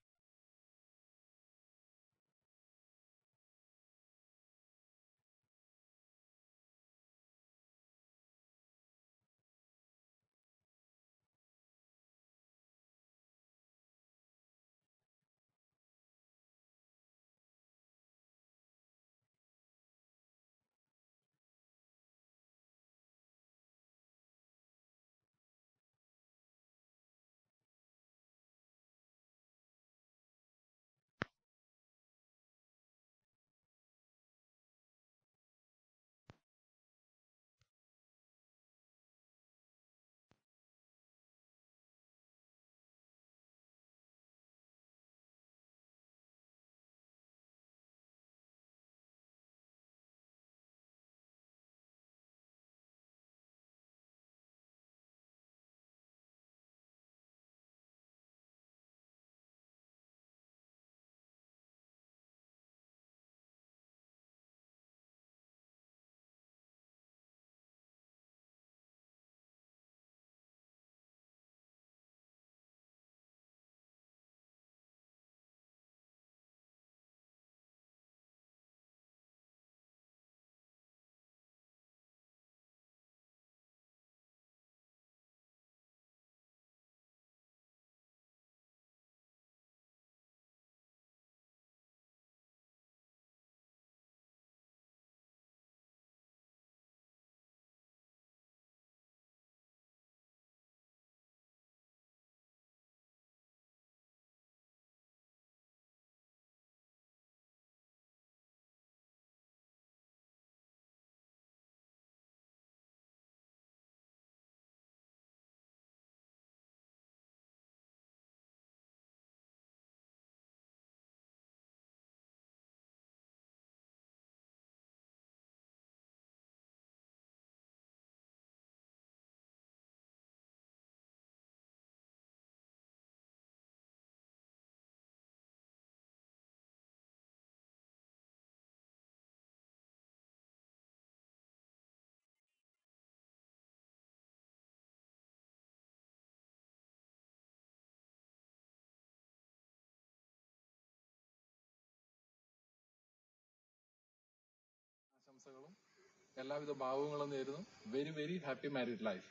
ആശംസകളും എല്ലാവിധ ഭാവങ്ങളും നേരുന്നു very very happy married life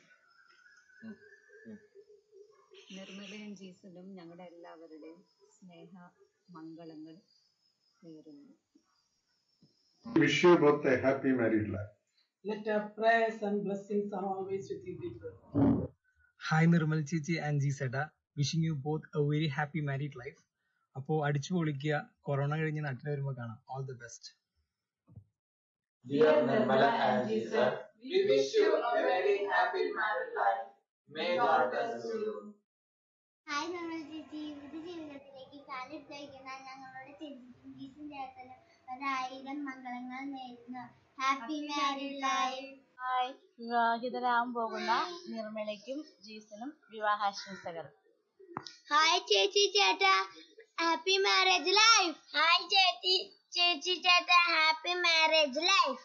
നിർമ്മലയും ജീസനും ഞങ്ങളുടെ എല്ലാവരുടെയും സ്നേഹ മംഗളങ്ങൾ നേരുന്നു Wish you both a happy married life. Let our prayers and blessings are always with you people. Hi Nirmal ചേച്ചി ആൻഡ് ജി സെഡ wishing you both a very happy married life അപ്പോൾ അടിച്ചു പൊളിക്കുക കൊറോണ കഴിഞ്ഞ് നാട്ടിൽ വരുമ്പോൾ കാണാം all the best Dear Nirmala and Jason, we wish you a very happy married life. May God bless you. Hi നമ്മൾ ചേച്ചി ജീവിത ജീവിതത്തിലേക്ക് കാലിട്ട് വയ്ക്കുന്ന ഞങ്ങളുടെ ചേച്ചിക്കും ജീസും ചേട്ടനും ഒരായിരം മംഗളങ്ങൾ നേരുന്നു ഹാപ്പി മാരീഡ് ലൈഫ് ഹായ് വിവാഹിതരാകാൻ പോകുന്ന നിർമ്മലയ്ക്കും ജീസനും വിവാഹാശംസകൾ ഹായ് ചേച്ചി ചേട്ടാ ഹാപ്പി മാരേജ് ലൈഫ് ഹായ് ചേച്ചി ചേച്ചി ചേട്ടാ happy marriage life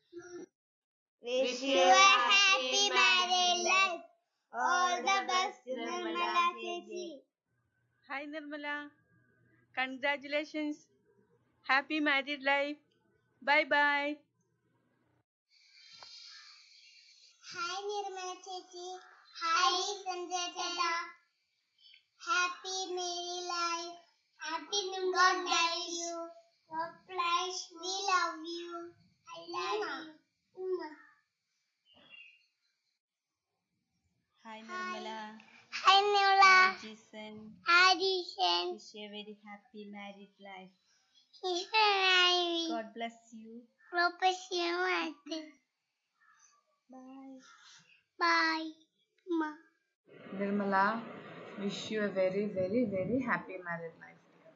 Wish you a happy married life. All the best, Nirmala ചേച്ചി. Hi Nirmala. Congratulations. Happy married life. Bye bye. Hi Nirmala ചേച്ചി ഹായ് സഞ്ജയ് ചേട്ടാ happy married life happy God bless you God bless we love you I love you Hi Nirmala. Hi Nirmala. Jason. Hi Jason. Wish you a very happy married life. Hi. God bless you. God bless you. Bye. Bye. Ma. Nirmala, wish you a very, very, very happy married life. dear.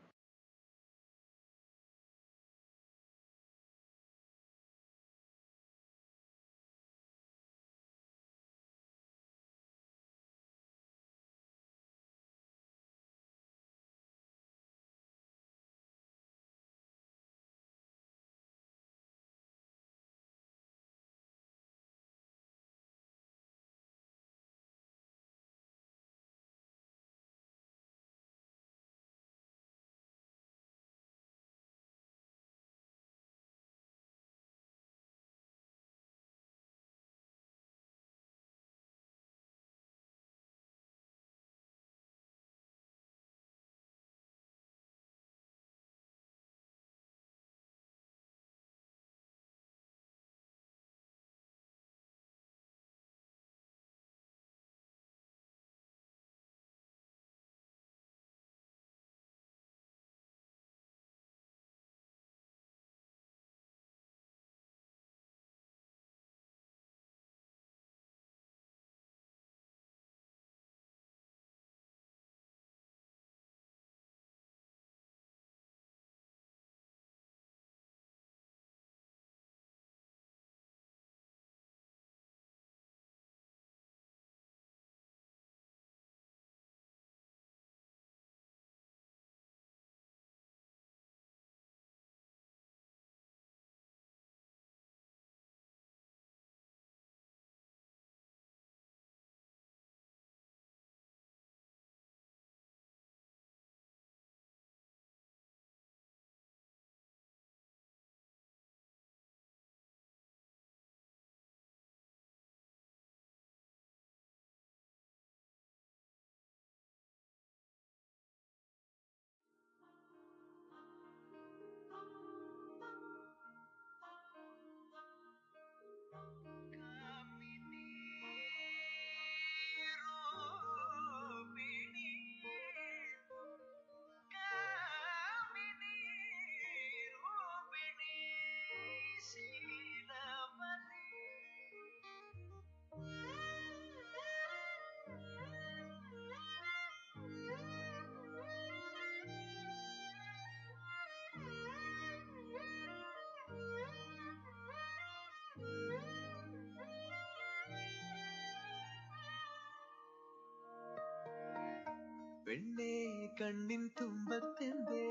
പെണ്ണേ കണ്ണിൻ തുമ്പത്തെന്തേ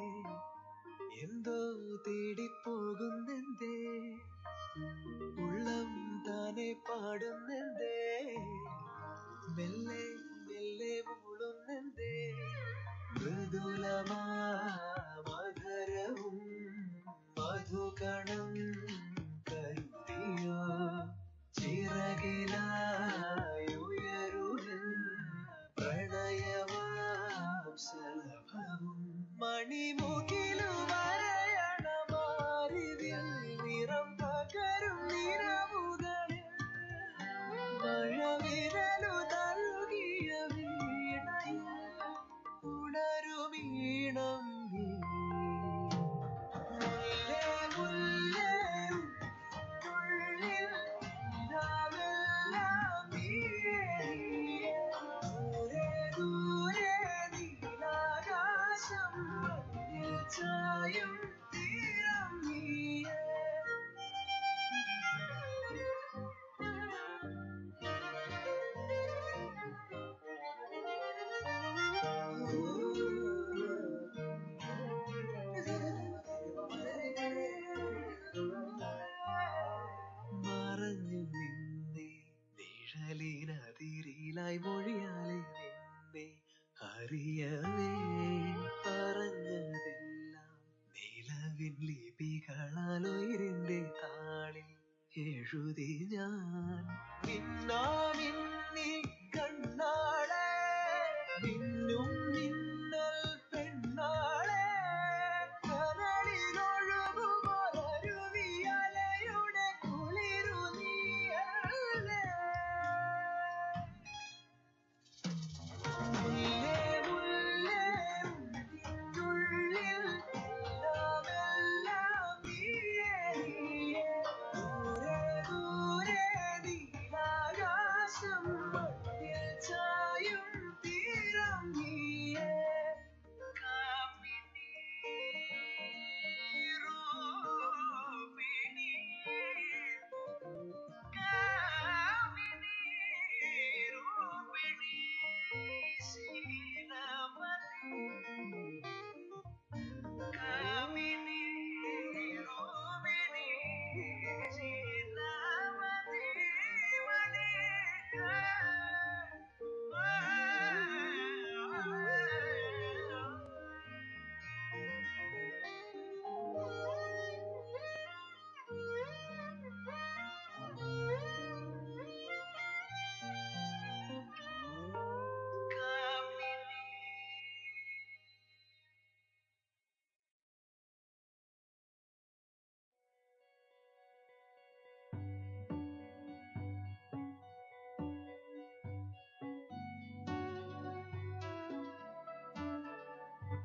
എന്തോ തേടിപ്പോകുന്നെന്തേ ഉള്ളം താനെ പാടുന്നെന്തേ മെല്ലെ മെല്ലെ മൂളുന്നെന്തേ മൃദുലമാ മധുരവും മധുകണം കരുതിയോ ചിറകിലായി ഉയരുവിൻ പ്രണയമാം ശലഭവും മണിമുകിലു വരയണമാരിതിൽ നിറം പകരും നിറവുകളിൽ മഴവിരലു നൽകിയ വീണയിൽ ഉണരുമീണം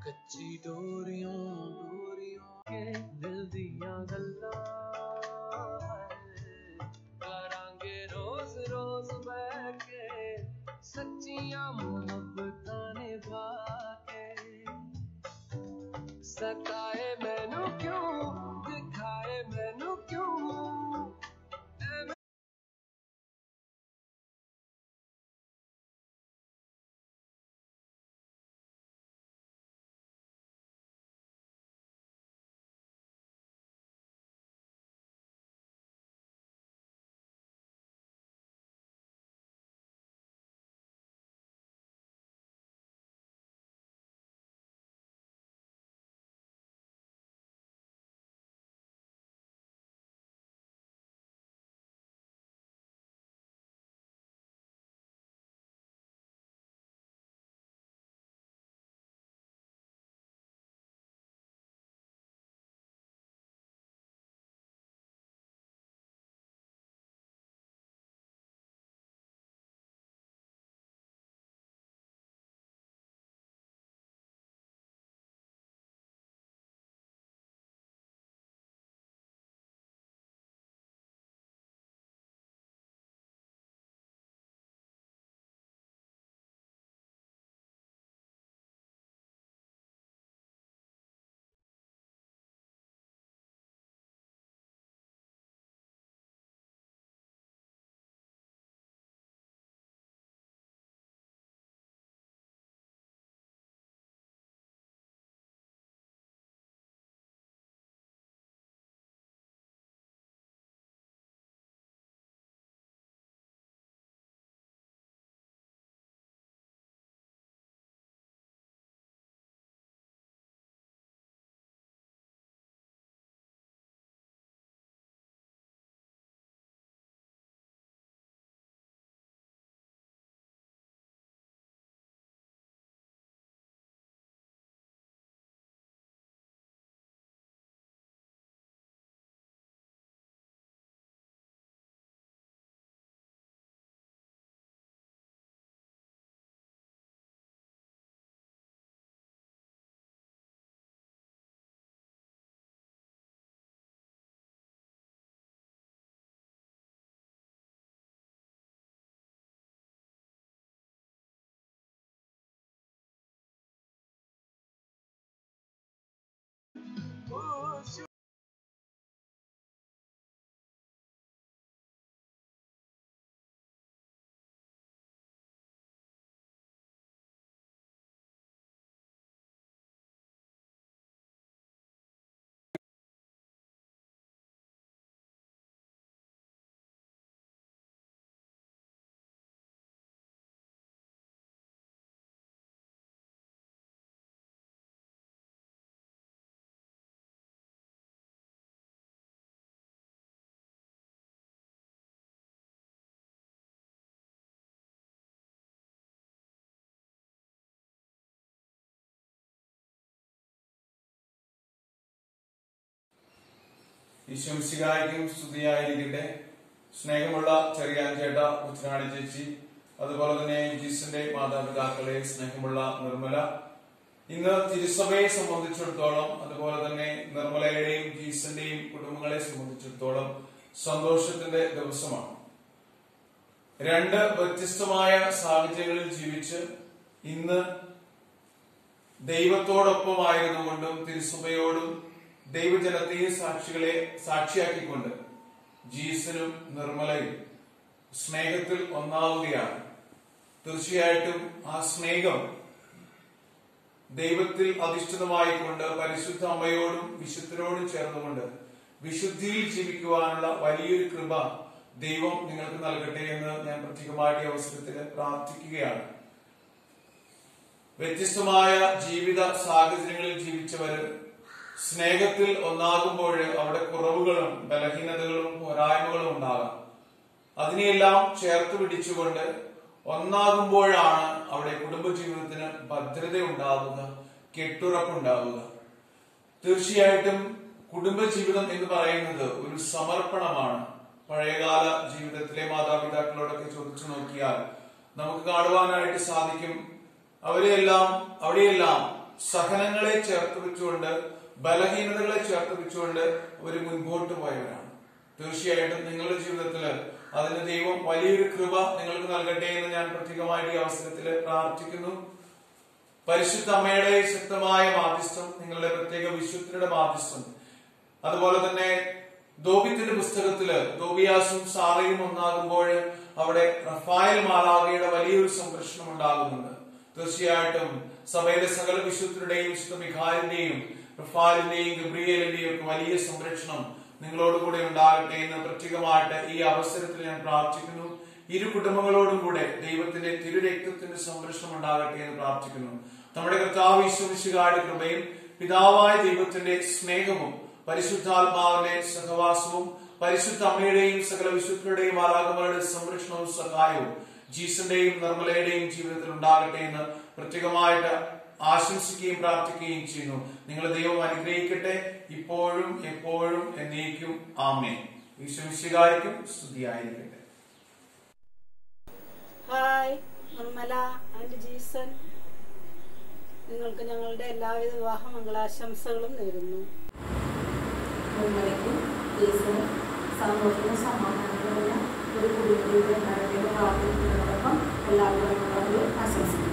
कच्ची डोरियों डोरियों के दिल दिया गल्ला करांगे रोज रोज बैठ के सच्चियां मोहब्बत निभा के सताए मैनू क्यों दिखाए मैनू क्यों ऐ ഈശ്വംസികായ്ക്കും സ്തുതിയായിരിക്കട്ടെ സ്നേഹമുള്ള ചെറിയാൻ ചേട്ട ഉച്ചനാടി ചേച്ചി അതുപോലെ തന്നെ ജീസന്റെ മാതാപിതാക്കളെ സ്നേഹമുള്ള നിർമ്മല ഇന്ന് തിരുസഭയെ സംബന്ധിച്ചിടത്തോളം അതുപോലെ തന്നെ നിർമ്മലയുടെയും ജീസന്റെയും കുടുംബങ്ങളെ സംബന്ധിച്ചിടത്തോളം സന്തോഷത്തിന്റെ ദിവസമാണ് രണ്ട് വ്യത്യസ്തമായ സാഹചര്യങ്ങളിൽ ജീവിച്ച് ഇന്ന് ദൈവത്തോടൊപ്പമായിരുന്നുകൊണ്ടും തിരുസഭയോടും ദൈവജനത്തെയും സാക്ഷികളെ സാക്ഷിയാക്കിക്കൊണ്ട് ജീസനും നിർമ്മലയും സ്നേഹത്തിൽ ഒന്നാവുകയാണ് തീർച്ചയായിട്ടും ആ സ്നേഹം ദൈവത്തിൽ അധിഷ്ഠിതമായിക്കൊണ്ട് പരിശുദ്ധ അമ്മയോടും വിശുദ്ധരോടും ചേർന്നുകൊണ്ട് വിശുദ്ധിയിൽ ജീവിക്കുവാനുള്ള വലിയൊരു കൃപ ദൈവം നിങ്ങൾക്ക് നൽകട്ടെ എന്ന് ഞാൻ പ്രത്യേകമായ ഈ അവസരത്തിൽ പ്രാർത്ഥിക്കുകയാണ് വ്യത്യസ്തമായ ജീവിത സാഹചര്യങ്ങളിൽ ജീവിച്ചവര് സ്നേഹത്തിൽ ഒന്നാകുമ്പോൾ അവിടെ കുറവുകളും ബലഹീനതകളും പോരായ്മകളും ഉണ്ടാകാം അതിനെയെല്ലാം ചേർത്ത് പിടിച്ചുകൊണ്ട് ഒന്നാകുമ്പോഴാണ് അവിടെ കുടുംബജീവിതത്തിന് ഭദ്രത ഉണ്ടാവുക കെട്ടുറപ്പുണ്ടാവുക തീർച്ചയായിട്ടും കുടുംബജീവിതം എന്ന് പറയുന്നത് ഒരു സമർപ്പണമാണ് പഴയകാല ജീവിതത്തിലെ മാതാപിതാക്കളോടൊക്കെ ചോദിച്ചു നോക്കിയാൽ നമുക്ക് കാണുവാനായിട്ട് സാധിക്കും അവരെയെല്ലാം അവിടെയെല്ലാം സഹനങ്ങളെ ചേർത്ത് വെച്ചുകൊണ്ട് ബലഹീനതകളെ ചേർത്ത് വെച്ചുകൊണ്ട് അവർ മുൻപോട്ട് പോയവരാണ് തീർച്ചയായിട്ടും നിങ്ങളുടെ ജീവിതത്തിൽ അതിന് ദൈവം വലിയൊരു കൃപ നിങ്ങൾക്ക് നൽകട്ടെ എന്ന് ഞാൻ പ്രത്യേകമായിട്ട് ഈ അവസരത്തിൽ പ്രാർത്ഥിക്കുന്നു പരിശുദ്ധ അമ്മയുടെ ശക്തമായ മാധ്യസ്ഥം നിങ്ങളുടെ പ്രത്യേക വിശുദ്ധരുടെ മാധ്യസ്ഥം അതുപോലെ തന്നെ ദോബിത്തിന്റെ പുസ്തകത്തില് ദോബിയാസും സാറയും ഒന്നാകുമ്പോൾ അവിടെ റഫായൽ മാലാകയുടെ വലിയൊരു സംരക്ഷണം ഉണ്ടാകുന്നുണ്ട് തീർച്ചയായിട്ടും സഭയിലെ സകല വിശുദ്ധരുടെയും വിശുദ്ധ മിഖാലിന്റെയും റഫാലിന്റെയും ഗബ്രിയേലിന്റെയും ഒക്കെ വലിയ സംരക്ഷണം നിങ്ങളോട് കൂടെ ഉണ്ടാകട്ടെ എന്ന് പ്രത്യേകമായിട്ട് ഈ അവസരത്തിൽ ഞാൻ പ്രാർത്ഥിക്കുന്നു ഇരു കുടുംബങ്ങളോടും കൂടെ ദൈവത്തിന്റെ തിരുരക്തത്തിന്റെ സംരക്ഷണം ഉണ്ടാകട്ടെ എന്ന് പ്രാർത്ഥിക്കുന്നു നമ്മുടെ കർത്താവ് ഈശ്വരിശുകാരുടെ കൃപയും പിതാവായ ദൈവത്തിന്റെ സ്നേഹവും പരിശുദ്ധാത്മാവിന്റെ സഹവാസവും പരിശുദ്ധ അമ്മയുടെയും സകല വിശുദ്ധരുടെയും ആരാധകരുടെ സംരക്ഷണവും സഹായവും ജീസന്റെയും നിർമ്മലയുടെയും ജീവിതത്തിൽ ഉണ്ടാകട്ടെ എന്ന് പ്രത്യേകമായിട്ട് ആശംസിക്കുകയും പ്രാർത്ഥിക്കുകയും ചെയ്യുന്നു നിങ്ങൾ ദൈവം അനുഗ്രഹിക്കട്ടെ ഇപ്പോഴും എപ്പോഴും എന്നേക്കും ആമേ ഈശ്വരിശികാരിക്കും സ്തുതിയായിരിക്കട്ടെ ഹായ് നിർമ്മല ആൻഡ് ജീസൺ നിങ്ങൾക്ക് ഞങ്ങളുടെ എല്ലാവിധ വിവാഹ മംഗളാശംസകളും നേരുന്നു നിർമ്മലയ്ക്കും ജീസനും സന്തോഷവും സമാധാനങ്ങളുമുള്ള ഒരു കുടുംബത്തിന്റെ ഉണ്ടാകട്ടെ പ്രാർത്ഥിക്കുന്നതോടൊപ്പം എല്ലാവിധ മംഗളങ്ങളും ആശംസിക്കുന്നു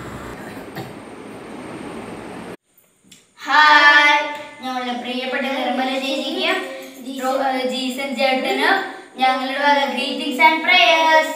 ഹായ് ഞങ്ങളുടെ പ്രിയപ്പെട്ട നിർമ്മല ചേച്ചിക്കും റോ- ഏഹ് ജീസൻ ചേട്ടനും ഞങ്ങളുടെ വക greetings and prayers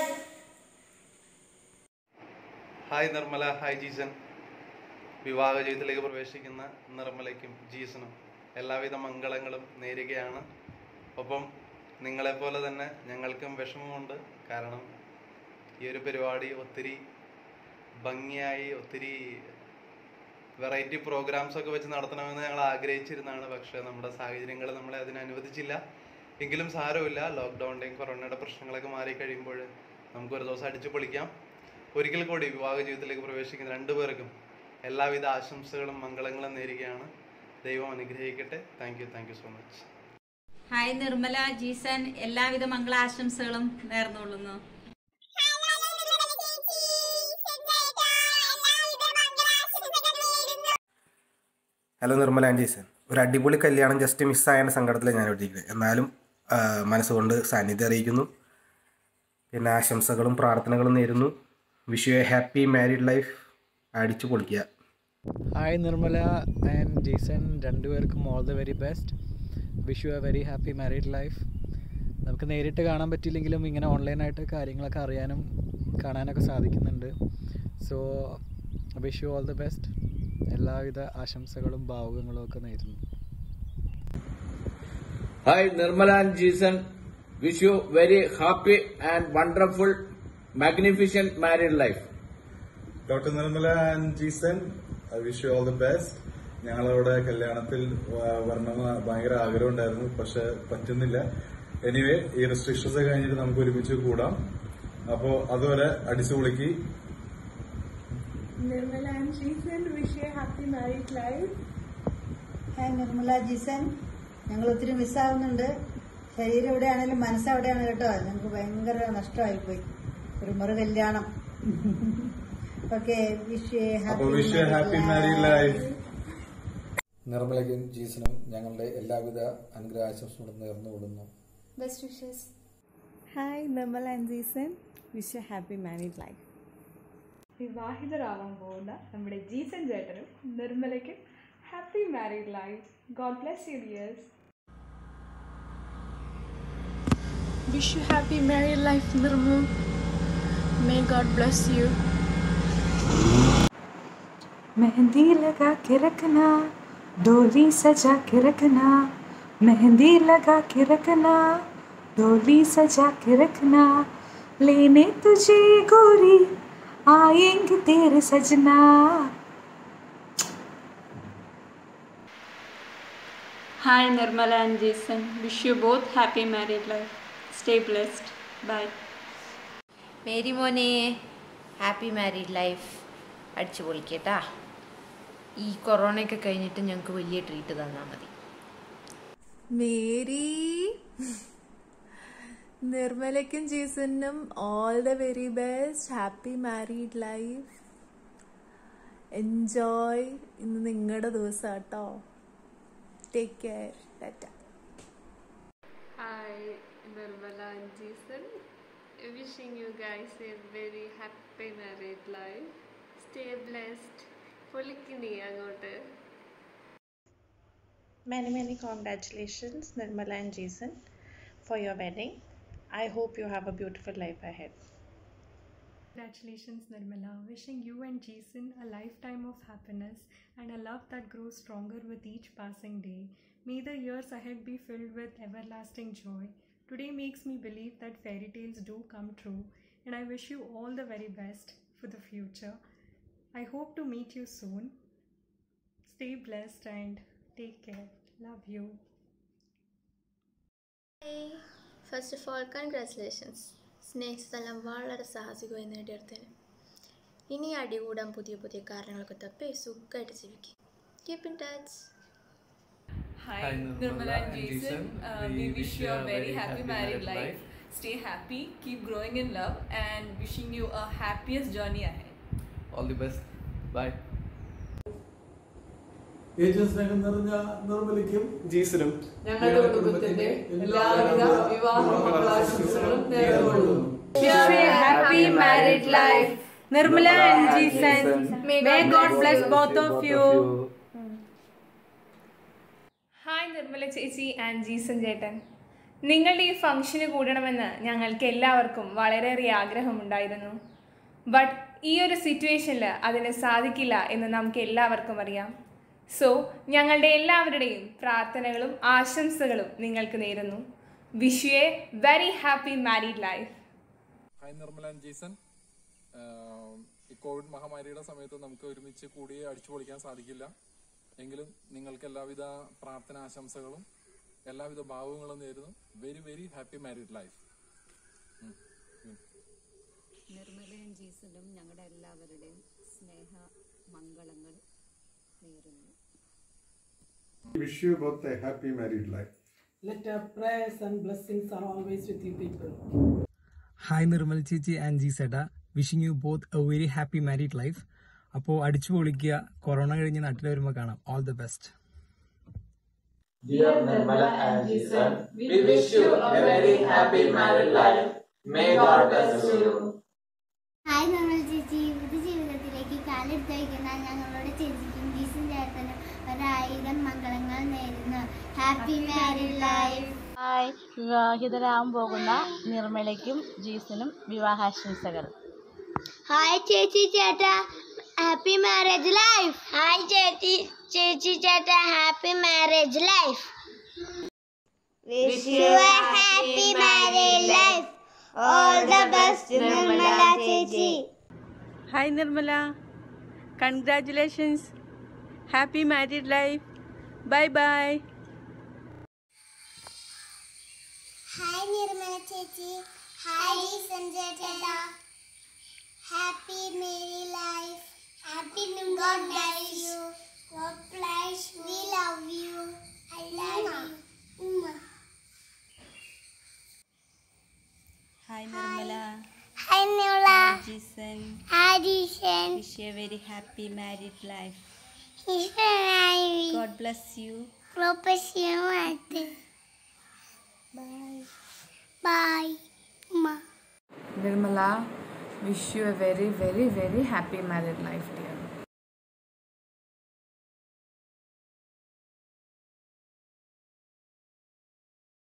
hi Nirmala hi Jason വിവാഹ ജീവിതത്തിലേക്ക് പ്രവേശിക്കുന്ന നിർമ്മലയ്ക്കും ജീസനും എല്ലാവിധ മംഗളങ്ങളും നേരുകയാണ് ഒപ്പം നിങ്ങളെപ്പോലെ തന്നെ ഞങ്ങൾക്കും വിഷമമുണ്ട് കാരണം ഈ ഒരു പരിപാടി ഒത്തിരി ഭംഗിയായി ഒത്തിരി വെറൈറ്റി പ്രോഗ്രാംസ് ഒക്കെ വെച്ച് നടത്തണമെന്ന് ഞങ്ങൾ ആഗ്രഹിച്ചിരുന്നതാണ് പക്ഷേ നമ്മുടെ സാഹചര്യങ്ങൾ നമ്മളെ അതിന് അനുവദിച്ചില്ല എങ്കിലും സാരമില്ല ലോക്ക്ഡൗണിൻ്റെയും കൊറോണയുടെ പ്രശ്നങ്ങളൊക്കെ മാറി കഴിയുമ്പോൾ നമുക്ക് ഒരു ദിവസം അടിച്ചു പൊളിക്കാം ഒരിക്കൽ കൂടി വിവാഹ ജീവിതത്തിലേക്ക് പ്രവേശിക്കുന്ന രണ്ടുപേർക്കും എല്ലാവിധ ആശംസകളും മംഗളങ്ങളും നേരുകയാണ് ദൈവം അനുഗ്രഹിക്കട്ടെ thank you thank you so much hi Nirmala Jason എല്ലാവിധ മംഗളാശംസകളും നേർന്നുകൊള്ളുന്നു ഹലോ നിർമ്മല ആൻറ്റീസൻ ഒരു അടിപൊളി കല്യാണം ജസ്റ്റ് മിസ്സായ സങ്കടത്തിൽ ഞാൻ ഇരിക്കുന്നത് എന്നാലും ആ, മനസ്സുകൊണ്ട് സാന്നിധ്യം അറിയിക്കുന്നു പിന്നെ ആശംസകളും പ്രാർത്ഥനകളും നേരുന്നു wish you a happy married life അടിച്ചു പൊളിക്കുക ഹായ് നിർമ്മല ആൻഡ് ജേസൺ രണ്ടുപേർക്കും all the very best wish you a very happy married life നമുക്ക് നേരിട്ട് കാണാൻ പറ്റിയില്ലെങ്കിലും ഇങ്ങനെ ഓൺലൈനായിട്ട് കാര്യങ്ങളൊക്കെ അറിയാനും കാണാനൊക്കെ സാധിക്കുന്നുണ്ട് so wish you all the best എല്ലാവിധ ആശംസകളും ഭാവുകങ്ങളും ഒക്കെ നേരുന്നു Hi, Nirmala and Jason. Wish you very happy and wonderful, magnificent married life. Doctor Nirmala and Jason I wish you all the best ഞങ്ങളവിടെ കല്യാണത്തിൽ വ- വരണമെന്ന് ഭയങ്കര ആഗ്രഹം ഉണ്ടായിരുന്നു പക്ഷെ പറ്റുന്നില്ല എനിവേ ഈ റെസ്ട്രിക്ഷൻസ് കഴിഞ്ഞിട്ട് നമുക്ക് ഒരുമിച്ച് കൂടാം അപ്പോ അതുവരെ അടിച്ചു പൊളിക്ക് Nirmala and Jason wish you happy married life hi Nirmala Jason ഞങ്ങൾ ഒത്തിരി മിസ്സാവുന്നുണ്ട് ശരീരം എവിടെയാണെങ്കിലും മനസ്സ് എവിടെയാണ് കേട്ടോ ഞങ്ങൾക്ക് ഭയങ്കര നഷ്ടമായിപ്പോയി ഒരു മുറി കല്യാണം ഓക്കെ വിഷ് അപ്പൊ wish you happy married life നിർമ്മലയ്ക്കും ജീസനും ഞങ്ങളുടെ എല്ലാവിധ അനുഗ്രഹാശംസകളും നേർന്നുകൊള്ളുന്നു best wishes hi Nirmala and Jason wish you happy married life വിവാഹിതരാവാൻ പോകുന്ന നമ്മുടെ ജീസൻ ചേട്ടനും നിർമ്മലയ്ക്കും happy married life God bless you dears Wish you happy married life, Nirmu. May God bless you. Mehndi लगा के रखना डोली सजा के रखना मेहंदी लगा के रखना डोली सजा के रखना लेने तुझे गोरी आएंगे तेरे सजना Hi, Nirmala and Jason. Wish you both happy married life. Stay blessed. Bye. Mary മോനെ ഹാപ്പി മാരീഡ് ലൈഫ് അടിച്ചു പൊളിക്കട്ടാ ഈ കൊറോണയൊക്കെ കഴിഞ്ഞിട്ട് ഞങ്ങൾക്ക് വലിയ ട്രീറ്റ് തന്നാൽ മതി മേരി നിർമ്മലയ്ക്കും ജീസനും all the very best happy married life enjoy ഇന്ന് നിങ്ങളുടെ ദിവസം കേട്ടോ take care tata Hi, Nirmala and Jason. Wishing you guys a very happy married life. Stay blessed. പൊളിക്കണേ അങ്ങോട്ട് Many, many congratulations, Nirmala and Jason, for your wedding. I hope you have a beautiful life ahead. Congratulations, Nirmala. Wishing you and Jason a lifetime of happiness and a love that grows stronger with each passing day. May the years ahead be filled with everlasting joy. Today makes me believe that fairy tales do come true, and I wish you all the very best for the future. I hope to meet you soon. Stay blessed and take care. Love you. First of all congratulations സ്നേഹസ്ഥലം വളരെ സാഹസികമായി നേടിയെടുത്തതിന് ഇനി അടികൂടാൻ പുതിയ പുതിയ കാരണങ്ങളൊക്കെ തപ്പി സുഖമായിട്ട് ജീവിക്കും keep in touch Hi, Nirmala and Jason. Uh, we wish you a very happy married life. Stay happy, keep growing in love, and wishing you a happiest journey ahead. All the best bye ഏറ്റവും സ്നേഹം നിറഞ്ഞ നിർമ്മലയ്ക്കും ജീസനും ഞങ്ങളുടെ കുടുംബത്തിന്റെ എല്ലാവിധ വിവാഹ മംഗളാശംസകളും നേർന്നുകൊള്ളുന്നു happy married life. Nirmala and Jason. May God bless both of you. Hi Nirmala ചേച്ചി ആൻഡ് ജീസൻ ചേട്ടൻ നിങ്ങളുടെ ഈ ഫംഗ്ഷന് കൂടണമെന്ന് ഞങ്ങൾക്ക് എല്ലാവർക്കും വളരെയേറെ ആഗ്രഹമുണ്ടായിരുന്നു ബട്ട് ഈ ഒരു സിറ്റുവേഷനിൽ അതിന് സാധിക്കില്ല എന്ന് നമുക്ക് എല്ലാവർക്കും അറിയാം സോ ഞങ്ങളുടെ എല്ലാവരുടെയും പ്രാർത്ഥനകളും ആശംസകളും നിങ്ങൾക്ക് നേരുന്നു wish you a very happy married life hi Nirmala and Jason ആഹ് ഈ കോവിഡ് മഹാമാരിയുടെ സമയത്ത് നമുക്ക് ഒരുമിച്ച് കൂടി അടിച്ചു പൊളിക്കാൻ സാധിക്കില്ല എങ്കിലും നിങ്ങൾക്ക് എല്ലാവിധ പ്രാർത്ഥന ആശംസകളും എല്ലാവിധ ഭാവങ്ങളും നേരുന്നു very very happy married life നിർമ്മലയും ജീസനും ഞങ്ങളുടെ എല്ലാവരുടെയും സ്നേഹ മംഗളങ്ങൾ നേരുന്നു Wish you both a happy married life. Let our prayers and blessings are always with you people. Hi Nirmal ചേച്ചി ആൻഡ് ജി സേട്ടാ wishing you both a very happy married life അപ്പോൾ അടിച്ചു പൊളിക്കുക കൊറോണ കഴിഞ്ഞ് നാട്ടിൽ വരുമ്പോൾ കാണാം all the best Dear Nirmala and Jason, we wish you a very happy married life. May God bless you. Hi നമ്മൾ ചേച്ചി പുതു ജീവിതത്തിലേക്ക് കാലെടുത്ത് വയ്ക്കുന്ന ഞങ്ങളുടെ ചേച്ചിക്കും ജീസും ചേർത്തനും ഒരായിരം മംഗളങ്ങൾ നേരുന്നു ഹാപ്പി മാരീഡ് ലൈഫ് ഹായ് വിവാഹിതരാകാൻ പോകുന്ന നിർമ്മലയ്ക്കും ജീസനും വിവാഹാശംസകൾ ഹായ് ചേച്ചി ചേട്ടാ ഹാപ്പി മാരേജ് ലൈഫ് ഹായ് ചേച്ചി ചേച്ചി ചേട്ടാ happy marriage life wish you a happy marriage life all the best Nirmala ചേച്ചി Hi Nirmala. Congratulations. Happy married life. Bye bye. Hi Nirmala ചേച്ചി ഹായ് ജീസൻ ചേട്ടാ happy married life happy God bless you God bless we love you I love you Hi Nirmala. Hi Nirmala. Jason. Hi Jason. Wish you a very happy married life. ഈശ്വരായി God bless you. പ്രൊപ്പസ്യമായിട്ട് ബൈ ബൈ ഉമ്മ Nirmala, wish you a very, very, very happy married life, dear.